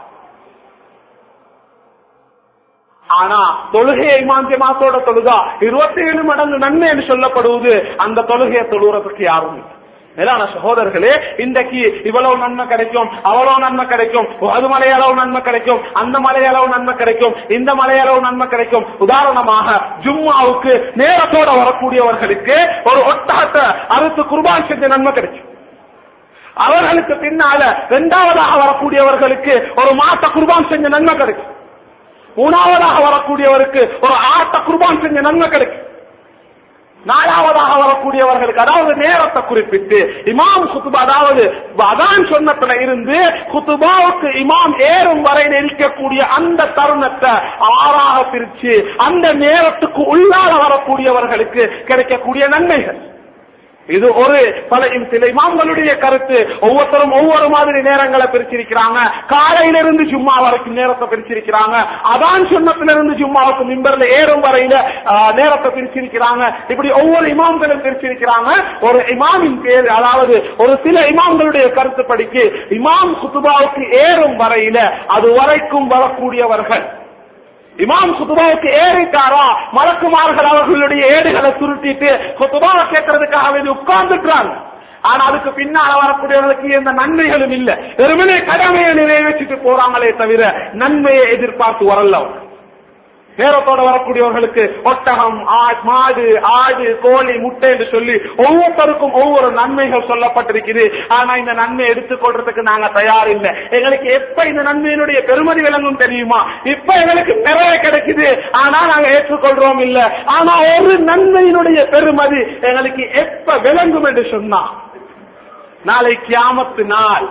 ஆனா தொழுகையை இமாந்திய மாசோட தொழுதா இருபத்தி ஏழு மடங்கு நன்மை என்று சொல்லப்படுவது அந்த தொழுகையை தொழுறதுக்கு யாரும் இல்லை. மேலான சகோதரர்களே இன்றைக்கு இவ்வளவு நன்மை கிடைக்கும் அவ்வளவு நன்மை கிடைக்கும் அது மலையளவு நன்மை கிடைக்கும் அந்த மலையளவு நன்மை கிடைக்கும் இந்த மலையளவு நன்மை கிடைக்கும் உதாரணமாக ஜும்மாவுக்கு நேரத்தோட வரக்கூடியவர்களுக்கு ஒரு ஒட்டாட்ட அறுத்து குர்பான் செஞ்ச நன்மை கிடைக்கும் அவர்களுக்கு பின்னால இரண்டாவதாக வரக்கூடியவர்களுக்கு ஒரு மாட்ட குர்பான் செஞ்ச நன்மை கிடைக்கும் மூணாவதாக வரக்கூடியவருக்கு ஒரு ஆட்ட குர்பான் செஞ்ச நன்மை கிடைக்கும் நாலாவதாக வரக்கூடியவர்களுக்கு அதாவது நேரத்தை குறிப்பிட்டு இமாம் குத்துபா அதாவது அதான் சொன்னத்துல இருந்து குத்துபாவுக்கு இமாம் ஏறும் வரை இருக்கக்கூடிய அந்த தருணத்தை ஆறாக பிரிச்சு அந்த நேரத்துக்கு உள்ளால வரக்கூடியவர்களுக்கு கிடைக்கக்கூடிய நன்மைகள் இது ஒரு பல சில இமாம்களுடைய கருத்து ஒவ்வொருத்தரும் ஒவ்வொரு மாதிரி நேரங்களை பிரிச்சிருக்கிறாங்க காலையில இருந்து ஜும்மா வரைக்கும் நேரத்தை பிரிச்சிருக்கிறாங்க அதான் சொன்னத்திலிருந்து ஜும்மாவுக்கு மிம்பர்ல ஏறும் வரையில ஆ, நேரத்தை பிரிச்சிருக்கிறாங்க இப்படி ஒவ்வொரு இமாம்களும் பிரிச்சிருக்கிறாங்க ஒரு இமாமின் பேர் அதாவது ஒரு சில இமாம்களுடைய கருத்துப்படிக்கு இமாம் குத்துபாவுக்கு ஏறும் வரையில அது வரைக்கும் வரக்கூடியவர்கள் இமாம் குத்துபாவுக்கு ஏறிட்டாரா மலக்குமார்கள் அவர்களுடைய ஏடுகளை சுருட்டிட்டு குத்துபாவை கேட்கறதுக்காக வேண்டி உட்கார்ந்துட்டாங்க ஆனா அதுக்கு பின்னால வரக்கூடியவர்களுக்கு எந்த நன்மைகளும் இல்ல வெறுமனே கடமையை நிறைவேற்றிட்டு போறாங்களே தவிர நன்மையை எதிர்பார்த்து வரல அவங்க. நேரத்தோட வரக்கூடியவர்களுக்கு ஒட்டகம் ஆ- மாடு ஆடு கோழி முட்டை என்று சொல்லி ஒவ்வொருத்தருக்கும் ஒவ்வொரு நன்மைகள் சொல்லப்பட்டிருக்குது ஆனா இந்த நன்மை எடுத்துக்கொள்றதுக்கு நாங்க தயார் இல்லை எங்களுக்கு எப்ப இந்த நன்மையினுடைய பெருமதி விளங்கும் தெரியுமா இப்ப எங்களுக்கு நிறைய கிடைக்குது ஆனா நாங்க ஏற்றுக்கொள்றோம் இல்ல ஆனா ஒரு நன்மையினுடைய பெருமதி எங்களுக்கு எப்ப விளங்கும் என்று சொன்னா நாளை கியாமத்து நாள்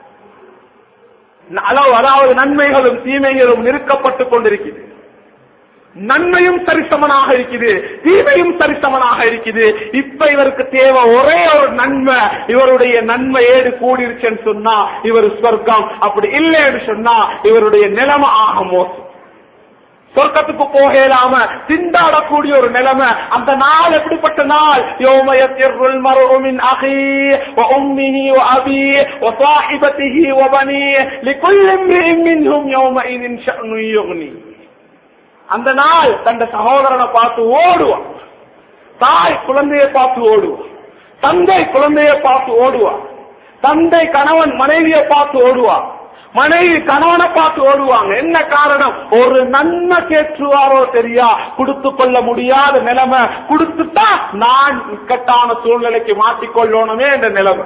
அளவு அதாவது நன்மைகளும் தீமைகளும் நிறுக்கப்பட்டுக் கொண்டிருக்கிறது நன்மையும் சரிசமனாக இருக்குது தீமையும் சரிசமனாக இருக்குது இப்ப இவருக்கு தேவை ஒரே ஒரு நன்மை இவருடைய நன்மை ஏடு கூடிருச்சுன்னு சொன்னா இவர் சொர்க்கம் அப்படி இல்லைன்னு சொன்னா இவருடைய நிலைமை ஆக மோசம் சொர்க்கத்துக்கு போகலாம திண்டாடக்கூடிய ஒரு நிலைமை அந்த நாள் எப்படிப்பட்ட நாள் யோம யத்திருல் மர்உ மின் அஹி வ உம்மிஹி வ அபி வ ஸாஹிபதிஹி வ பனி லிகுல்லி இம்ரிஇன் மின்ஹும் யௌமஇதின் ஷஅனு யுக்னி அந்த நாள் தந்த சகோதரனை பார்த்து ஓடுவான் தாய் குழந்தையை பார்த்து ஓடுவான் தந்தை குழந்தையை பார்த்து ஓடுவான் தந்தை கணவன் மனைவியை பார்த்து ஓடுவான் மனைவி கணவனை பார்த்து ஓடுவாங்க என்ன காரணம் ஒரு நன்மை கேட்டுவாரோ தெரியா கொடுத்து கொள்ள முடியாத நிலைமை கொடுத்துட்டா நான் இக்கட்டான சூழ்நிலைக்கு மாட்டிக்கொள்ளணுமே என்ற நிலைமை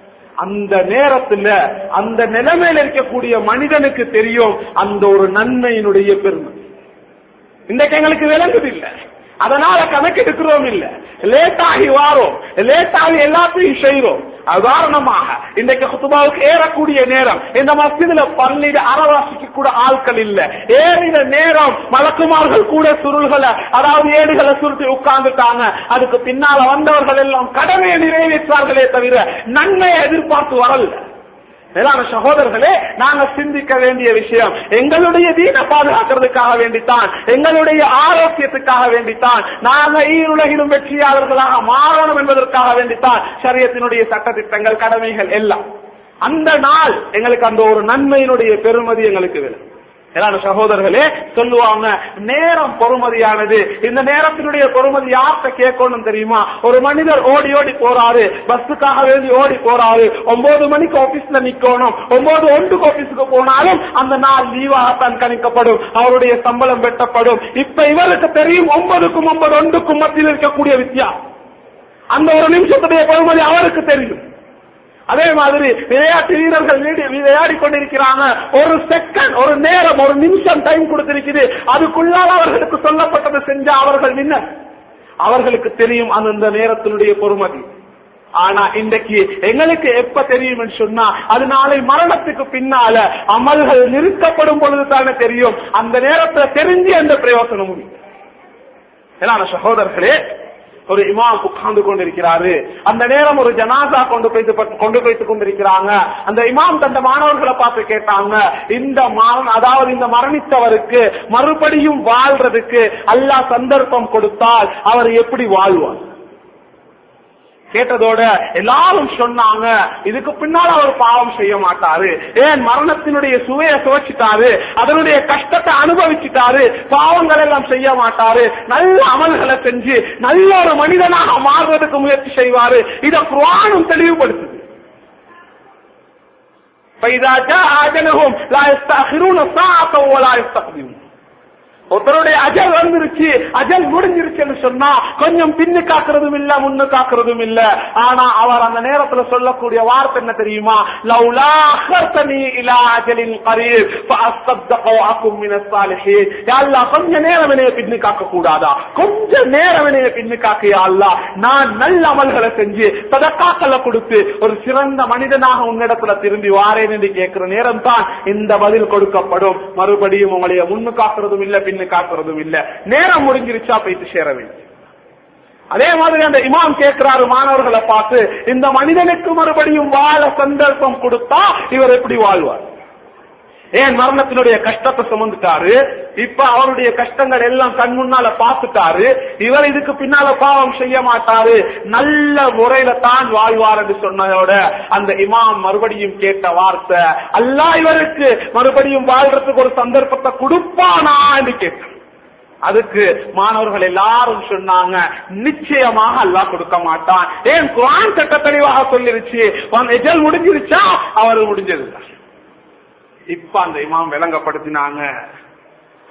அந்த நேரத்துல அந்த நிலைமையில இருக்கக்கூடிய மனிதனுக்கு தெரியும் அந்த ஒரு நன்மையினுடைய பெருமை இன்றைக்கு எங்களுக்கு விளங்குது இல்ல அதனால கணக்கெடுக்கிறோம் இல்ல லேட் ஆகி வாரோம் லேட் ஆகி எல்லாத்தையும் செய்யறோம் உதாரணமாக இன்றைக்கு குத்துபாவுக்கு ஏறக்கூடிய நேரம் இந்த மஸ்ஜிதுல பள்ளியில அறவாசிக்கு கூட ஆட்கள் இல்ல ஏறின நேரம் மலக்குமார்கள் கூட சுருள்களை அதாவது ஏடுகளை சுருட்டி உட்கார்ந்துட்டாங்க அதுக்கு பின்னால வந்தவர்கள் எல்லாம் கடமையை நிறைவேற்றார்களே தவிர நன்மையை எதிர்பார்த்து வரல மேலான சகோதரர்களே நாங்க சிந்திக்க வேண்டிய விஷயம் எங்களுடைய தீன பாதுகாக்கிறதுக்காக வேண்டித்தான் எங்களுடைய ஆரோக்கியத்துக்காக வேண்டித்தான் நாங்க ஈருலகிலும் வெற்றியாளர்களாக மாறணும் என்பதற்காக வேண்டித்தான் சரியத்தினுடைய சட்டத்திட்டங்கள் கடமைகள் எல்லாம் அந்த நாள் எங்களுக்கு அந்த ஒரு நன்மையினுடைய பெருமதி எங்களுக்கு வேணும் மேலான சகோதரர்களே சொல்லுவாங்க நேரம் பொறுமதியானது இந்த நேரத்தினுடைய பொறுமதி யார்கிட்ட கேட்கணும் தெரியுமா ஒரு மனிதர் ஓடி ஓடி போறாரு பஸ்ஸுக்காக வேண்டி ஓடி போறாரு ஒன்பது மணிக்கு ஆபீஸ்ல நிக்கணும் ஒன்பது ஒன்றுக்கு ஆபீஸுக்கு போனாலும் அந்த நாள் லீவாகத்தான் கணிக்கப்படும் அவருடைய சம்பளம் வெட்டப்படும் இப்ப இவருக்கு தெரியும் ஒன்பதுக்கும் ஒன்பது ஒன்றுக்கும் மத்தியில் இருக்கக்கூடிய வித்தியாசம் அந்த ஒரு நிமிஷத்துடைய பொறுமதி அவருக்கு தெரியும் அதே மாதிரி விளையாட்டு வீரர்கள் வீடு- விளையாடி கொண்டிருக்கிறாங்க ஒரு செகண்ட் ஒரு நேரம் ஒரு நிமிஷம் டைம் கொடுத்திருக்குது அதுக்குள்ளால் அவர்களுக்கு சொல்லப்பட்டது செஞ்ச அவர்கள் நின்ன அவர்களுக்கு தெரியும் அந்த நேரத்தினுடைய பொறுமதி ஆனா இன்றைக்கு எங்களுக்கு எப்ப தெரியும் சொன்னா அது நாளை மரணத்துக்கு பின்னால அமல்கள் நிறுத்தப்படும் பொழுது தானே தெரியும் அந்த நேரத்துல தெரிஞ்சு அந்த பிரயோசனம் முடியும் ஏன்னா சகோதரர்களே ஒரு இமாம் உட்கார்ந்து கொண்டிருக்கிறாரு அந்த நேரம் ஒரு ஜனாசா கொண்டு போய் கொண்டு போய்த்து கொண்டிருக்கிறாங்க அந்த இமாம் தந்த மாணவர்களை பார்த்து கேட்டாங்க இந்த மரண அதாவது இந்த மரணித்தவருக்கு மறுபடியும் வாழ்றதுக்கு அல்லாஹ் சந்தர்ப்பம் கொடுத்தால் அவர் எப்படி வாழ்வார் கேட்டதோட எல்லாரும் சொன்னாங்க இதுக்கு பின்னால் அவர் பாவம் செய்ய மாட்டாரு ஏன் மரணத்தினுடைய சுவையை சுவைச்சிட்டாரு அதனுடைய கஷ்டத்தை அனுபவிச்சிட்டாரு பாவங்கள் எல்லாம் செய்ய மாட்டாரு நல்ல அமல்களை செஞ்சு நல்ல ஒரு மனிதனாக மாறுவதற்கு முயற்சி செய்வாரு இத குரானும் தெளிவுபடுத்துது فإذا جاء أجلهم لا يستأخرون ساعة ولا يستقدمون ஒருத்தருடைய அஜல் வந்துருச்சு அஜல் முடிஞ்சிருச்சுன்னு சொன்னா கொஞ்சம் பின்னு காக்குறதும் இல்ல முன்னு காக்குறதும் இல்ல ஆனா அவர் அந்த நேரத்துல சொல்லக்கூடிய வார்த்தை என்ன தெரியுமா லவ்லா அஹர்தனி இலா அஜலின் கரீப் ஃபஅஸ்தக்த வஅகும் மினஸ் சாலிஹீன் யா அல்லாஹ் கொஞ்ச நேரம் என்னைய பின்னு காக்க கூடாதா கொஞ்ச நேரம் என்னைய பின்னு காக்க யா அல்லாஹ் நான் நல்ல அமல்களை செஞ்சு சதக்காக்களை கொடுத்து ஒரு சிறந்த மனிதனாக உன்னிடத்துல திரும்பி வாரேன் என்று கேட்கிற நேரம் தான் இந்த பதில் கொடுக்கப்படும் மறுபடியும் உங்களைய முன்னு காக்குறதும் இல்ல பின்னு காக்குறதும் இல்ல நேரம் முடிஞ்சிருச்சா போயிட்டு சேர வேண்டும் அதே மாதிரி அந்த இமாம் கேட்கிறாரு மாணவர்களை பார்த்து இந்த மனிதனுக்கு மறுபடியும் வாழ சந்தர்ப்பம் கொடுத்தா இவர் எப்படி வாழ்வார் ஏன் மரணத்தினுடைய கஷ்டத்தை சுமந்துட்டாரு இப்ப அவருடைய கஷ்டங்கள் எல்லாம் கண் முன்னால பார்த்துட்டாரு இவர் இதுக்கு பின்னால பாவம் செய்ய மாட்டாரு நல்ல முறையில தான் வாழ்வார் என்று சொன்னதோட அந்த இமாம் மறுபடியும் கேட்ட வார்த்தை அல்லாஹ் இவருக்கு மறுபடியும் வாழ்றதுக்கு ஒரு சந்தர்ப்பத்தை கொடுப்பானா என்று கேட்டார் அதுக்கு மாணவர்கள் எல்லாரும் சொன்னாங்க நிச்சயமாக அல்லாஹ் கொடுக்க மாட்டான் ஏன் குரான் சட்ட தெளிவாக சொல்லிருச்சு உன் எஜல் முடிஞ்சிருச்சா அவர் முடிஞ்சது இப்ப அந்த இமாம் விளங்கப்படுத்தினாங்க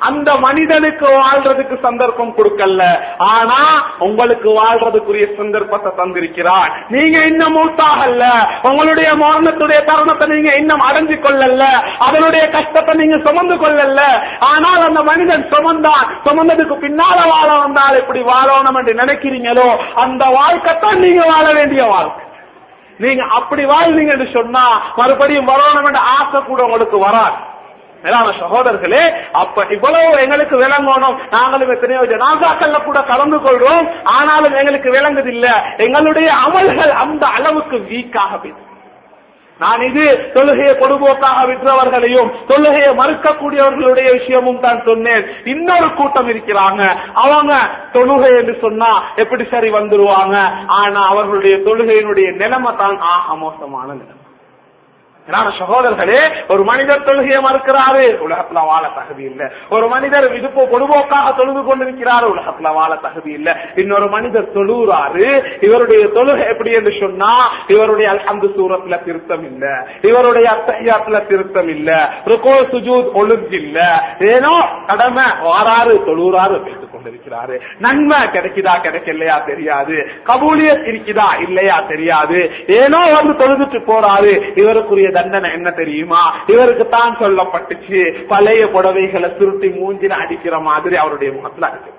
அந்த மனிதனுக்கு வாழ்றதுக்கு சந்தர்ப்பம் கொடுக்கல ஆனா உங்களுக்கு வாழ்றதுக்குரிய சந்தர்ப்பத்தை தந்திருக்கிறார் நீங்க இன்னும் மூத்தாகல்ல உங்களுடைய மரணத்துடைய தருணத்தை நீங்க இன்னும் அடைஞ்சு கொள்ளல அதனுடைய கஷ்டத்தை நீங்க சுமந்து கொள்ளல ஆனால் அந்த மனிதன் சுமந்தான் சுமந்ததுக்கு பின்னால வாழ வந்தால் எப்படி வாழணும் என்று நினைக்கிறீங்களோ அந்த வாழ்க்கைத்தான் நீங்க வாழ வேண்டிய வாழ்க்கை நீங்க அப்படி வாழ்ந்தீங்கன்னு சொன்னா மறுபடியும் வரணும் என்ற ஆசை கூட உங்களுக்கு வராது மேலான சகோதரர்களே அப்ப இவ்வளவு எங்களுக்கு விளங்கணும் நாங்களும் எத்தனையோ ஜனாசாக்கள்ல கூட கலந்து கொள்றோம் ஆனாலும் எங்களுக்கு விளங்குதில்ல எங்களுடைய அமல்கள் அந்த அளவுக்கு வீக்காக போயிடுது நான் இது தொழுகையை பொதுபோக்காக விற்றவர்களையும் தொழுகையை மறுக்கக்கூடியவர்களுடைய விஷயமும் தான் சொன்னேன் இன்னொரு கூட்டம் இருக்கிறாங்க அவங்க தொழுகை என்று சொன்னா எப்படி சரி வந்துருவாங்க ஆனா அவர்களுடைய தொழுகையினுடைய நிலைமை தான் ஆக மோசமான நிலைமை ஏன்னா சகோதரர்களே ஒரு மனிதர் தொழுகையை மறுக்கிறாரு உலகத்துல வாழ தகுதி இல்ல ஒரு மனிதர் விடுப்பு பொதுபோக்காக தொழுது கொண்டிருக்கிறாரு உலகத்துல வாழ தகுதி இல்ல இன்னொரு மனிதர் தொழுகிறாரு இவருடைய தொழுகை எப்படி என்று சொன்னா இவருடைய அந்த சூரத்துல திருத்தம் இல்ல இவருடைய அத்தையாத்துல திருத்தம் இல்ல ருக்கோ சுஜூத் ஒழுங்கு இல்ல ஏனோ கடமை வாராறு தொழுகிறாரு பேசிக் கொண்டிருக்கிறாரு நன்மை கிடைக்குதா கிடைக்கலையா தெரியாது கபூலியத் இருக்குதா இல்லையா தெரியாது ஏனோ வந்து தொழுதுட்டு போறாரு இவருக்குரிய தண்டனை என்ன தெரியுமா இவருக்கு தான் சொல்லப்பட்டுச்சு பழைய புடவைகளை சுருட்டி மூஞ்சில அடிக்கிற மாதிரி அவருடைய முகத்துல அடிச்சு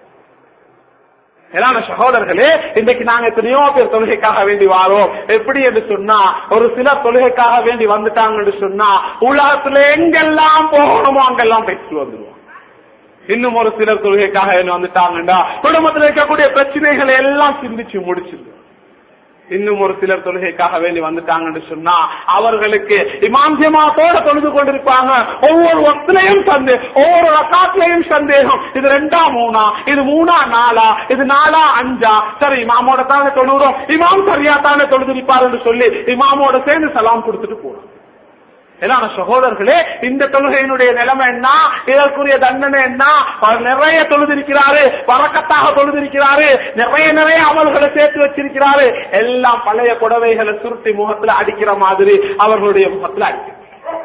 ஏன்னா சகோதரர்களே இன்றைக்கு நாங்க எத்தனையோ பேர் தொழுகைக்காக வேண்டி வாரோம் எப்படி என்று சொன்னா ஒரு சிலர் தொழுகைக்காக வேண்டி வந்துட்டாங்கன்னு சொன்னா உலகத்துல எங்கெல்லாம் போகணுமோ அங்கெல்லாம் பேசிட்டு வந்துருவோம் இன்னும் ஒரு சிலர் தொழுகைக்காக வேண்டி வந்துட்டாங்கண்டா குடும்பத்தில் இருக்கக்கூடிய பிரச்சனைகளை எல்லாம் சிந்திச்சு முடிச்சிருந்தோம் இன்னும் ஒரு சிலர் தொழுகைக்காக வேண்டி வந்துட்டாங்கன்னு சொன்னா அவர்களுக்கு இமாம் ஜமாத்தோட தொழுது கொண்டிருப்பாங்க ஒவ்வொரு வக்திலையும் சந்தே ஒவ்வொரு ரக்காத்திலையும் சந்தேகம் இது ரெண்டா மூணா இது மூணா நாலா இது நாலா அஞ்சா சரி இமாமோட தானே தொழுகிறோம் இமாம் சரியா தானே தொழுதிருப்பாருன்னு சொல்லி இமாமோட சேர்ந்து சலாம் கொடுத்துட்டு போறோம் ஏன்னா சகோதரர்களே இந்த தொழுகையினுடைய நிலைமை என்ன இதற்குரிய தண்டனை என்ன அவர் நிறைய தொழுதிருக்கிறாரு வரக்கத்தாக தொழுதிருக்கிறாரு நிறைய நிறைய அமல்களை சேர்த்து வச்சிருக்கிறாரு எல்லாம் பழைய புடவைகளை சுருட்டி முகத்துல அடிக்கிற மாதிரி அவர்களுடைய முகத்துல அடிக்கிறார்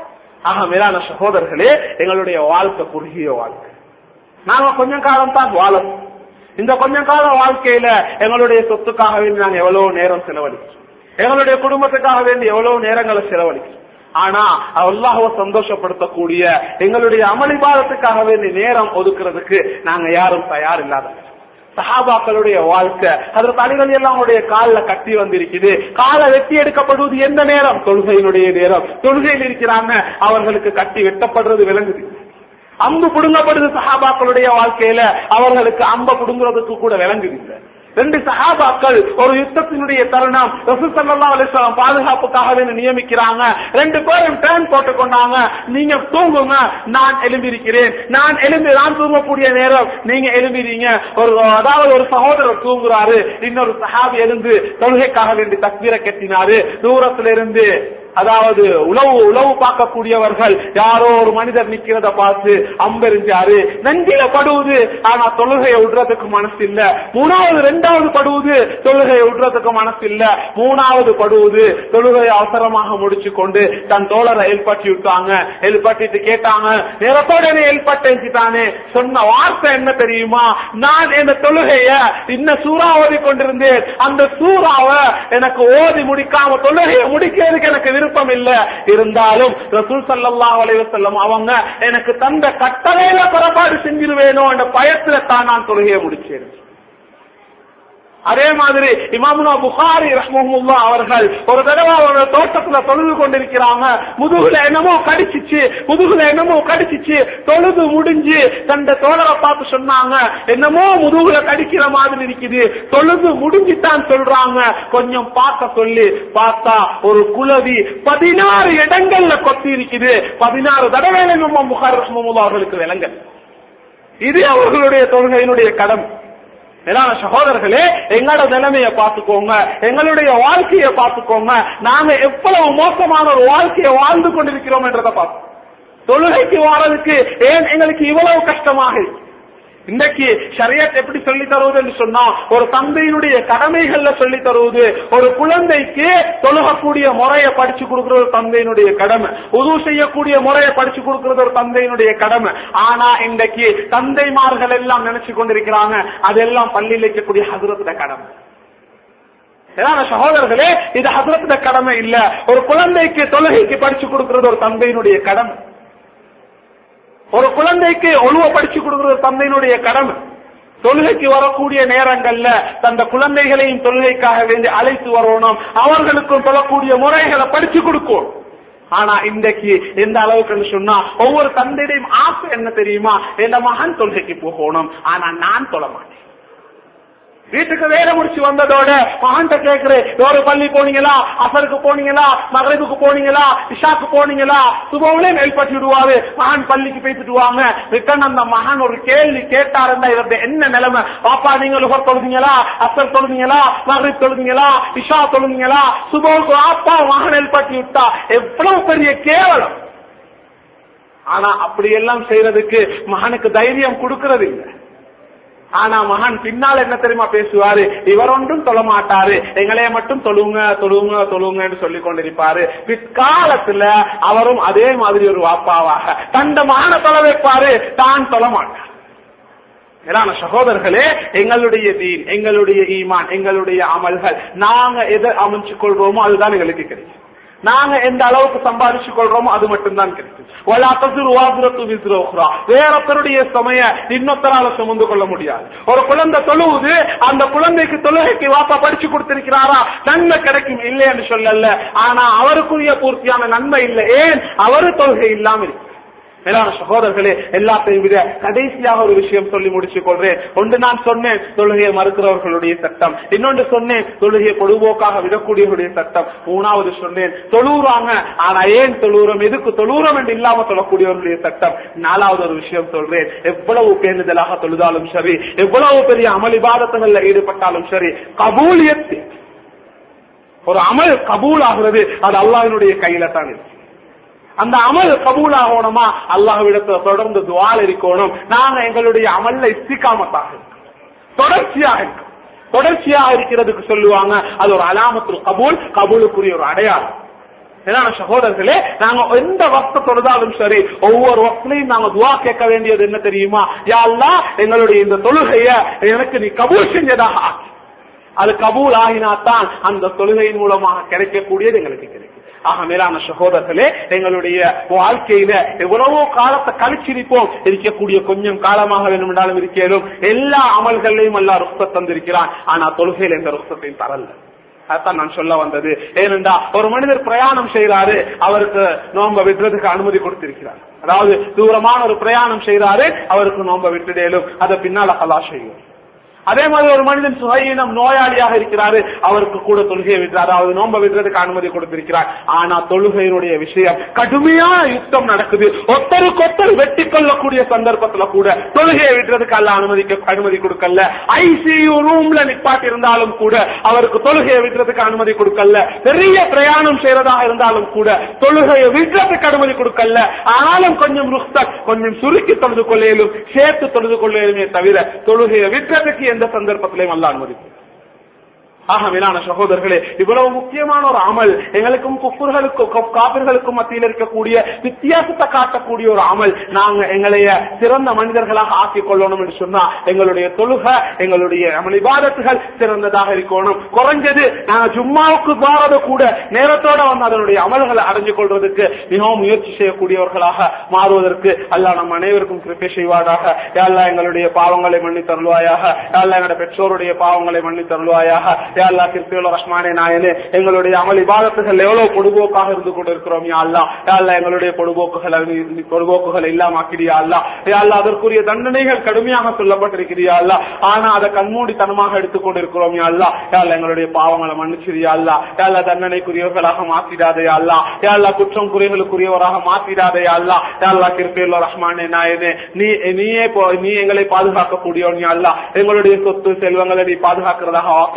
ஆக மேலான சகோதரர்களே எங்களுடைய வாழ்க்கை குறுகிய வாழ்க்கை நாங்க கொஞ்ச காலம் தான் வாழும் இந்த கொஞ்ச கால வாழ்க்கையில எங்களுடைய சொத்துக்காக வேண்டி நாங்க எவ்வளவு நேரம் செலவழிக்கிறோம் எங்களுடைய குடும்பத்துக்காக வேண்டி எவ்வளவு நேரங்களை செலவழிக்கிறோம் ஆனா அல்லாஹுவ சந்தோஷப்படுத்தக்கூடிய எங்களுடைய அமளிபாதத்துக்காக வேண்டிய நேரம் ஒதுக்குறதுக்கு நாங்க யாரும் தயார் இல்லாத சஹாபாக்களுடைய வாழ்க்கை அதுல தலைகள் எல்லாம் அவருடைய காலில் கட்டி வந்திருக்குது காலை வெட்டி எடுக்கப்படுவது எந்த நேரம் தொழுகையினுடைய நேரம் தொழுகையில் இருக்கிறாங்க அவர்களுக்கு கட்டி வெட்டப்படுறது விளங்குது அம்பு புடுங்கப்படுது சஹாபாக்களுடைய வாழ்க்கையில அவர்களுக்கு அம்ப புடுங்குறதுக்கு கூட விளங்குது இல்லை ரெண்டு சஹாபாக்கள் ஒரு யுத்தத்தினுடைய தருணம் ரசூசல்லா அலிஸ்லாம் பாதுகாப்புக்காக வேண்டி நியமிக்கிறாங்க ரெண்டு பேரும் டேர்ன் போட்டு கொண்டாங்க நீங்க தூங்குங்க நான் எழும்பியிருக்கிறேன் நான் எழும்பி நான் தூங்கக்கூடிய நேரம் நீங்க எழும்பிறீங்க ஒரு அதாவது ஒரு சகோதரர் தூங்குறாரு இன்னொரு சஹாபி எழுந்து தொழுகைக்காக வேண்டி தக்பீரை கட்டினாரு தூரத்துல இருந்து அதாவது உளவு உளவு பார்க்கக்கூடியவர்கள் யாரோ ஒரு மனிதர் நிக்கிறத பார்த்து அம்பெறிஞ்சாரு நெஞ்சில படுவது ஆனா தொழுகையை விடுறதுக்கு மனசு இல்ல மூணாவது ரெண்டாவது படுவது தொழுகையை விடுறதுக்கு மனசு இல்ல மூணாவது படுவது தொழுகையை அவசரமாக முடிச்சு கொண்டு தன் தோழரை எழுப்பாட்டி விட்டாங்க எழுப்பாட்டிட்டு கேட்டாங்க நேரத்தோட என்ன எழுப்பாட்டேன்ட்டானே சொன்ன வார்த்தை என்ன தெரியுமா நான் இந்த தொழுகைய இன்ன சூறா ஓதி கொண்டிருந்தேன் அந்த சூறாவை எனக்கு ஓதி முடிக்காம தொழுகையை முடிக்கிறதுக்கு எனக்கு விருப்பம் இல்ல இருந்தாலும் ரசூல் சல்லல்லாஹு அலைஹி வஸல்லம் அவங்க எனக்கு தந்த கட்டளையில புறப்பாடு செஞ்சிருவேனோ என்ற பயத்துல தான் நான் தொழுகையை முடிச்சேன் அதே மாதிரி இமாமுனா புகாரி ரஹ்மஹுல்லா அவர்கள் ஒரு தடவை அவரோட தோட்டத்துல தொழுது கொண்டிருக்கிறாங்க முதுகுல என்னமோ கடிச்சிச்சு முதுகுல என்னமோ கடிச்சிச்சு தொழுது முடிஞ்சு தந்த தோழரை பார்த்து சொன்னாங்க என்னமோ முதுகுல கடிக்கிற மாதிரி இருக்குது தொழுது முடிஞ்சுட்டான் சொல்றாங்க கொஞ்சம் பார்க்க சொல்லி பார்த்தா ஒரு குலவி பதினாறு இடங்கள்ல கொத்தி இருக்குது பதினாறு தடவை நம்ம புகார் ரஹ்மஹுல்லா அவர்களுக்கு விளங்க இது அவர்களுடைய தொழுகையினுடைய கடமை மேலான சகோதரர்களே எங்களோட நிலைமைய பார்த்துக்கோங்க எங்களுடைய வாழ்க்கையை பார்த்துக்கோங்க நாங்க எவ்வளவு மோசமான ஒரு வாழ்க்கையை வாழ்ந்து கொண்டிருக்கிறோம் என்றதை பார்த்து தொழுகைக்கு வாரதுக்கு ஏன் எங்களுக்கு இவ்வளவு கஷ்டமாக இருக்கு இன்றைக்கு ஷரியத் எப்படி சொல்லி தருவது என்று சொன்னா ஒரு தந்தையினுடைய கடமைகள்ல சொல்லி தருவது ஒரு குழந்தைக்கு தொழுகக்கூடிய முறையை படிச்சு கொடுக்கிறது ஒரு தந்தையினுடைய கடமை உது செய்யக்கூடிய முறையை படிச்சு கொடுக்கிறது ஒரு தந்தையினுடைய கடமை ஆனா இன்றைக்கு தந்தைமார்கள் எல்லாம் நினைச்சு கொண்டிருக்கிறாங்க அதெல்லாம் பள்ளியில் வைக்கக்கூடிய ஹதுரத்துல கடமை ஏன்னா சகோதரர்களே இது ஹசரத்துல கடமை இல்ல ஒரு குழந்தைக்கு தொழுகைக்கு படிச்சு கொடுக்கிறது ஒரு தந்தையினுடைய கடமை ஒரு குழந்தைக்கு ஒழுவ படிச்சு கொடுக்கிறது ஒரு தந்தையினுடைய கடமை தொழுகைக்கு வரக்கூடிய நேரங்கள்ல தந்த குழந்தைகளையும் தொழுகைக்காக வேண்டி அழைத்து வரணும் அவர்களுக்கும் தொழக்கூடிய முறைகளை படிச்சு கொடுக்கும் ஆனா இன்றைக்கு எந்த அளவுக்கு சொன்னா ஒவ்வொரு தந்தையுடையும் ஆசை என்ன தெரியுமா என் மகன் தொழுகைக்கு போகணும் ஆனா நான் தொழ மாட்டேன் வீட்டுக்கு வேலை முடிச்சு வந்ததோட மகன்கிட்ட கேக்குறேன் ஒரு பள்ளி போனீங்களா அசருக்கு போனீங்களா மகரிபுக்கு போனீங்களா இஷாக்கு போனீங்களா சுபவுலே மேல்பட்டு விடுவாரு மகன் பள்ளிக்கு போய்த்துட்டுவாங்க ரிட்டன் அந்த மகன் ஒரு கேள்வி கேட்டாருந்தா இவரது என்ன நிலைமை பாப்பா நீங்க லுகர் தொழுதீங்களா அசர் தொழுதீங்களா மகரிப் தொழுதீங்களா இஷா தொழுதீங்களா சுபவுக்கு அப்பா மகன் மேல்பட்டு விட்டா எவ்வளவு பெரிய கேவலம் ஆனா அப்படியெல்லாம் செய்யறதுக்கு மகனுக்கு தைரியம் கொடுக்கறது இல்லை ஆனா மகன் பின்னால் என்ன தெரியுமா பேசுவாரு இவர் ஒன்றும் தொழ மாட்டாரு எங்களைய மட்டும் தொழுங்க தொழுங்க தொழுங்கன்னு சொல்லி கொண்டிருப்பாரு பிற்காலத்துல அவரும் அதே மாதிரி ஒரு வாப்பாவாக தந்த மகனை தொலை வைப்பாரு தான் தொழ மாட்டார் மேலான சகோதரர்களே எங்களுடைய தீன் எங்களுடைய ஈமான் எங்களுடைய அமல்கள் நாங்க எதை அமைச்சு கொள்றோமோ அதுதான் எங்களுக்கு கிடைக்கும் நாங்க எந்த அளவுக்கு சம்பாதிச்சு கொள்றோமோ அது மட்டும்தான் கிடைக்கும் வேறொருத்தருடைய சமய இன்னொத்தரால சுமந்து கொள்ள முடியாது ஒரு குழந்தை தொழுவுது அந்த குழந்தைக்கு தொழுகைக்கு வாப்பா படிச்சு கொடுத்திருக்கிறாரா நன்மை கிடைக்கும் இல்லை என்று சொல்லல ஆனா அவருக்குரிய பூர்த்தியான நன்மை இல்லை ஏன் அவரு தொழுகை இல்லாம இருக்கு மேலான சகோதரர்களே எல்லாத்தையும் விட கடைசியாக ஒரு விஷயம் சொல்லி முடிச்சுக் கொள்றேன் ஒன்று நான் சொன்னேன் தொழுகையை மறுக்கிறவர்களுடைய சட்டம் இன்னொன்று சொன்னேன் தொழுகையை பொதுபோக்காக விடக்கூடியவருடைய சட்டம் மூணாவது சொன்னேன் தொழுறாங்க ஆனா ஏன் தொழுறோம் எதுக்கு தொழுறோம் என்று இல்லாம சொல்லக்கூடியவர்களுடைய சட்டம் நாலாவது ஒரு விஷயம் சொல்றேன் எவ்வளவு பேருதலாக தொழுதாலும் சரி எவ்வளவு பெரிய அமளிபாதத்தங்கள்ல ஈடுபட்டாலும் சரி கபூலியத்து ஒரு அமல் கபூல் ஆகிறது அது அல்லாஹினுடைய கையில தான் இருக்கு அந்த அமல் கபூல் ஆகணுமா அல்லாஹ்விடத்துல தொடர்ந்து துவால் இருக்கணும் நாங்க எங்களுடைய அமல்ல இஸ்திகாமத்தாக இருக்கோம் தொடர்ச்சியாக இருக்கும் தொடர்ச்சியாக இருக்கிறதுக்கு சொல்லுவாங்க அது ஒரு அலாமத்து கபூல் கபூலுக்குரிய ஒரு அடையாளம் ஏன்னா சகோதரர்களே நாங்க எந்த வக்த தொழுதாலும் சரி ஒவ்வொரு வக்திலையும் நாங்க துவா கேட்க வேண்டியது என்ன தெரியுமா யா அல்லாஹ் எங்களுடைய இந்த தொழுகைய எனக்கு நீ கபூல் செஞ்சதாக ஆக்கு அது கபூல் ஆகினாத்தான் அந்த தொழுகையின் மூலமாக கிடைக்கக்கூடியது எங்களுக்கு கிடைக்கும் ஆக மேலான சகோதரர்களே எங்களுடைய வாழ்க்கையில எவ்வளவோ காலத்தை கழிச்சிருப்போம் இருக்கக்கூடிய கொஞ்சம் காலமாக வேணுமென்றாலும் இருக்கேனும் எல்லா அமல்களையும் எல்லாம் ருஸ்த தந்திருக்கிறான் ஆனா தொழுகையில் எந்த ருஸ்தத்தையும் தரல அதான் நான் சொல்ல வந்தது ஏனென்றா ஒரு மனிதர் பிரயாணம் செய்யறாரு அவருக்கு நோம்ப விடுறதுக்கு அனுமதி கொடுத்திருக்கிறார் அதாவது தூரமான ஒரு பிரயாணம் செய்யறாரு அவருக்கு நோம்ப விட்டுடேலும் அதை பின்னால கலா செய்யும் அதே மாதிரி ஒரு மனிதன் சுகையினம் நோயாளியாக இருக்கிறாரு அவருக்கு கூட தொழுகையை விடுறாரு அதாவது நோம்ப விடுறதுக்கு அனுமதி கொடுத்திருக்கிறார் ஆனா தொழுகையினுடைய விஷயம் கடுமையான யுத்தம் நடக்குது ஒருத்தருக்கு ஒருத்தர் வெட்டி கொள்ளக்கூடிய சந்தர்ப்பத்துல கூட தொழுகையை விடுறதுக்கு அல்ல அனுமதிக்க அனுமதி கொடுக்கல ஐசியு ரூம்ல நிப்பாட்டி இருந்தாலும் கூட அவருக்கு தொழுகையை விடுறதுக்கு அனுமதி கொடுக்கல பெரிய பிரயாணம் செய்யறதாக இருந்தாலும் கூட தொழுகையை விடுறதுக்கு அனுமதி கொடுக்கல ஆனாலும் கொஞ்சம் ருஸ்தக் கொஞ்சம் சுருக்கி தொழுது கொள்ளையிலும் சேர்த்து தொழுது கொள்ளையிலுமே தவிர தொழுகையை விடுறதுக்கு எந்த சந்தர்ப்பத்திலையும் அல்ல அனுமதிக்கும் ஆக மேலான சகோதரர்களே இவ்வளவு முக்கியமான ஒரு அமல் எங்களுக்கும் குப்புர்களுக்கும் காப்பிர்களுக்கும் மத்தியில் இருக்கக்கூடிய வித்தியாசத்தை காட்டக்கூடிய ஒரு அமல் நாங்க எங்களைய சிறந்த மனிதர்களாக ஆக்கிக் கொள்ளணும் என்று சொன்னா எங்களுடைய தொழுக எங்களுடைய அமளிபாதத்துகள் சிறந்ததாக இருக்கணும் குறைஞ்சது நாங்க ஜும்மாவுக்கு வாரது கூட நேரத்தோட வந்து அதனுடைய அமல்களை அடைஞ்சு கொள்வதற்கு மிகவும் முயற்சி செய்யக்கூடியவர்களாக மாறுவதற்கு அல்ல நம் அனைவருக்கும் கிருப்பை செய்வாராக யாழ்லா எங்களுடைய பாவங்களை மன்னி தருவாயாக யாழ்லா எங்களுடைய பெற்றோருடைய பாவங்களை மன்னி தருவாயாக யாழ்லா கிருப்பியுள்ள ரஹ்மானே நாயனே எங்களுடைய அமல் இபாதத்துகள் எவ்வளவு பொடுபோக்காக இருந்து கொண்டிருக்கிறோம் யாழ்லா யாழ்லா எங்களுடைய பொடுபோக்குகள் பொடுபோக்குகள் இல்லாமக்கிறியா அல்லா யாழ்லா அதற்குரிய தண்டனைகள் கடுமையாக சொல்லப்பட்டிருக்கிறியா அல்லா ஆனா அதை கண்மூடித்தனமாக எடுத்துக் கொண்டிருக்கிறோம் யாழ்லா யாழ்லா எங்களுடைய பாவங்களை மன்னிச்சிரியா அல்லா யாழ்லா தண்டனைக்குரியவர்களாக மாத்திடாதே அல்லா யாழ்லா குற்றம் குறைகளுக்குரியவராக மாத்திடாதே அல்லா யாழ்லா கிருப்பியுள்ள ரஹ்மானே நாயனே நீ நீயே போ- நீ எங்களை பாதுகாக்கக்கூடியவன் அல்லா எங்களுடைய சொத்து செல்வங்களை நீ பாதுகாக்கிறதாக வாக்களிச்சிருக்கிறாய்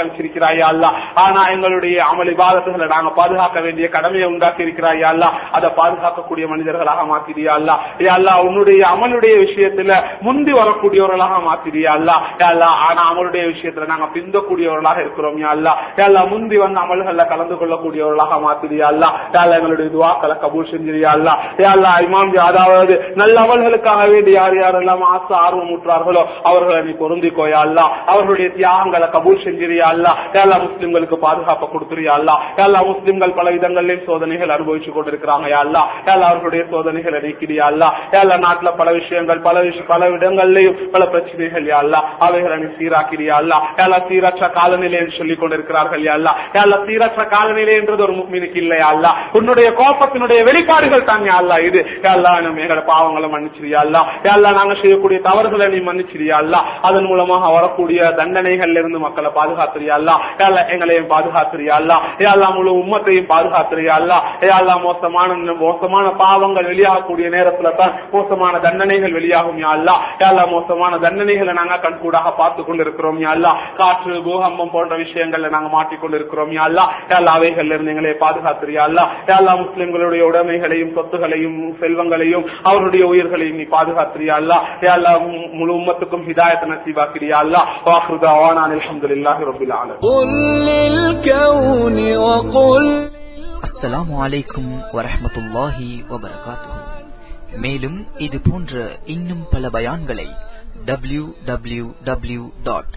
இருக்கிறாய் யா அல்லாஹ் ஆனா எங்களுடைய அமல் இபாதத்துகளை நாங்க பாதுகாக்க வேண்டிய கடமையை உண்டாக்கி இருக்கிறாய் யா அல்லாஹ் அதை பாதுகாக்கக்கூடிய மனிதர்களாக மாத்திரியா அல்லா யா அல்லாஹ் உன்னுடைய அமலுடைய விஷயத்துல முந்தி வரக்கூடியவர்களாக மாத்திரியா அல்லா யா அல்லாஹ் ஆனா அமலுடைய விஷயத்துல நாங்க பிந்தக்கூடியவர்களாக இருக்கிறோம் யா அல்லாஹ் யா அல்லாஹ் முந்தி வந்து அமல்கள்ல கலந்து கொள்ளக்கூடியவர்களாக மாத்திரியா அல்லா யா அல்லாஹ் எங்களுடைய துவாக்களை கபூல் செஞ்சிரியா அல்லா யா அல்லாஹ் இமாம் அதாவது நல்ல அமல்களுக்காக வேண்டி யார் யாரெல்லாம் ஆசை ஆர்வம் ஊற்றார்களோ அவர்களை நீ பொருந்திக்கோயா அல்லா அவர்களுடைய தியாகங்களை கபூல் செஞ்சிரியா அல்லா யா அல்லாஹ் முஸ்லிம்களுக்கு பாதுகாப்பு கொடுத்துறியா அல்லா யா அல்லாஹ் முஸ்லிம்கள் பல விதங்களிலும் சோதனைகள் அனுபவிச்சு கொண்டிருக்கிறாங்க யா அல்லாஹ் யா அல்லாஹ் அவர்களுடைய சோதனைகளை நீக்கிறியா அல்லா யா அல்லாஹ் நாட்டுல பல விஷயங்கள் பல விஷயம் பல இடங்கள்லயும் பல பிரச்சனைகள் யா அல்லாஹ் அவைகளை நீ சீராக்கிறியா அல்லா யா அல்லாஹ் சீரற்ற காலநிலை என்று சொல்லிக் கொண்டிருக்கிறார்கள் யா அல்லாஹ் யா அல்லாஹ் சீரற்ற காலநிலை என்றது ஒரு முக்மினுக்கு இல்லையா அல்லாஹ் உன்னுடைய கோபத்தினுடைய வெளிப்பாடுகள் தான் யா அல்லாஹ் இது யா அல்லாஹ் நம்ம எங்களோட பாவங்களை மன்னிச்சிரியா அல்லாஹ் யா அல்லாஹ் நாங்க செய்யக்கூடிய தவறுகளை நீ மன்னிச்சிரியா அல்லாஹ் அதன் மூலமாக வரக்கூடிய தண்டனைகள்ல இருந்து மக்களை பாதுகாத்துறியா அல்லாஹ் யா அல்லாஹ் எங்களையும் பாதுகாத்துறியா அல்லாஹ் யா அல்லாஹ் முழு உம்மத்தையும் பாதுகாத்துறியா அல்லாஹ் யா அல்லாஹ் மோசமான மோசமான பாவங்கள் வெளியாகக்கூடிய நேரத்துல தான் மோசமான தண்டனைகள் வெளியாகும் யா அல்லாஹ் யா அல்லாஹ் மோசமான தண்டனைகளை நாங்க கண்கூடாக பார்த்து கொண்டிருக்கிறோம் யா அல்லாஹ் காற்று பூகம்பம் போன்ற விஷயங்கள்ல நாங்க மாட்டிக்கொண்டிருக்கிறோம் யா அல்லாஹ் யா அல்லாஹ் அவைகள்ல இருந்து எங்களை பாதுகாத்துறியா அல்லாஹ் யா அல்லாஹ் முஸ்லிம்களுடைய உடைமைகளையும் சொத்துகளையும் செல்வங்களையும் அவருடைய உயிர்களையும் நீ பாதுகாத்துறியா அல்லாஹ் யா அல்லாஹ் முழு உம்மத்துக்கும் ஹிதாயத்தை நசீபாக்கிறியா அல்லாஹ் வாஹ்ரு தஅவானா அல்ஹம்துலில்லாஹி ரப்பில் ஆலமீன் قل للكون وقل அஸ்ஸலாமு அலைக்கும் வரஹ்மத்துல்லாஹி வபரகாத்துஹு மேலும் இது போன்ற இன்னும் பல பயான்களை W W W dot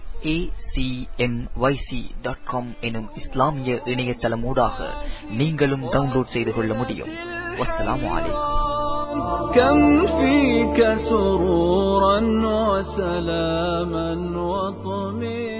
dot com எனும் இஸ்லாமிய இணையதளமூடாக நீங்களும் டவுன்லோட் செய்து கொள்ள முடியும் வஸ்ஸலாமு அலைக்கும் كم فيك سرورا وسلاما وطمئنا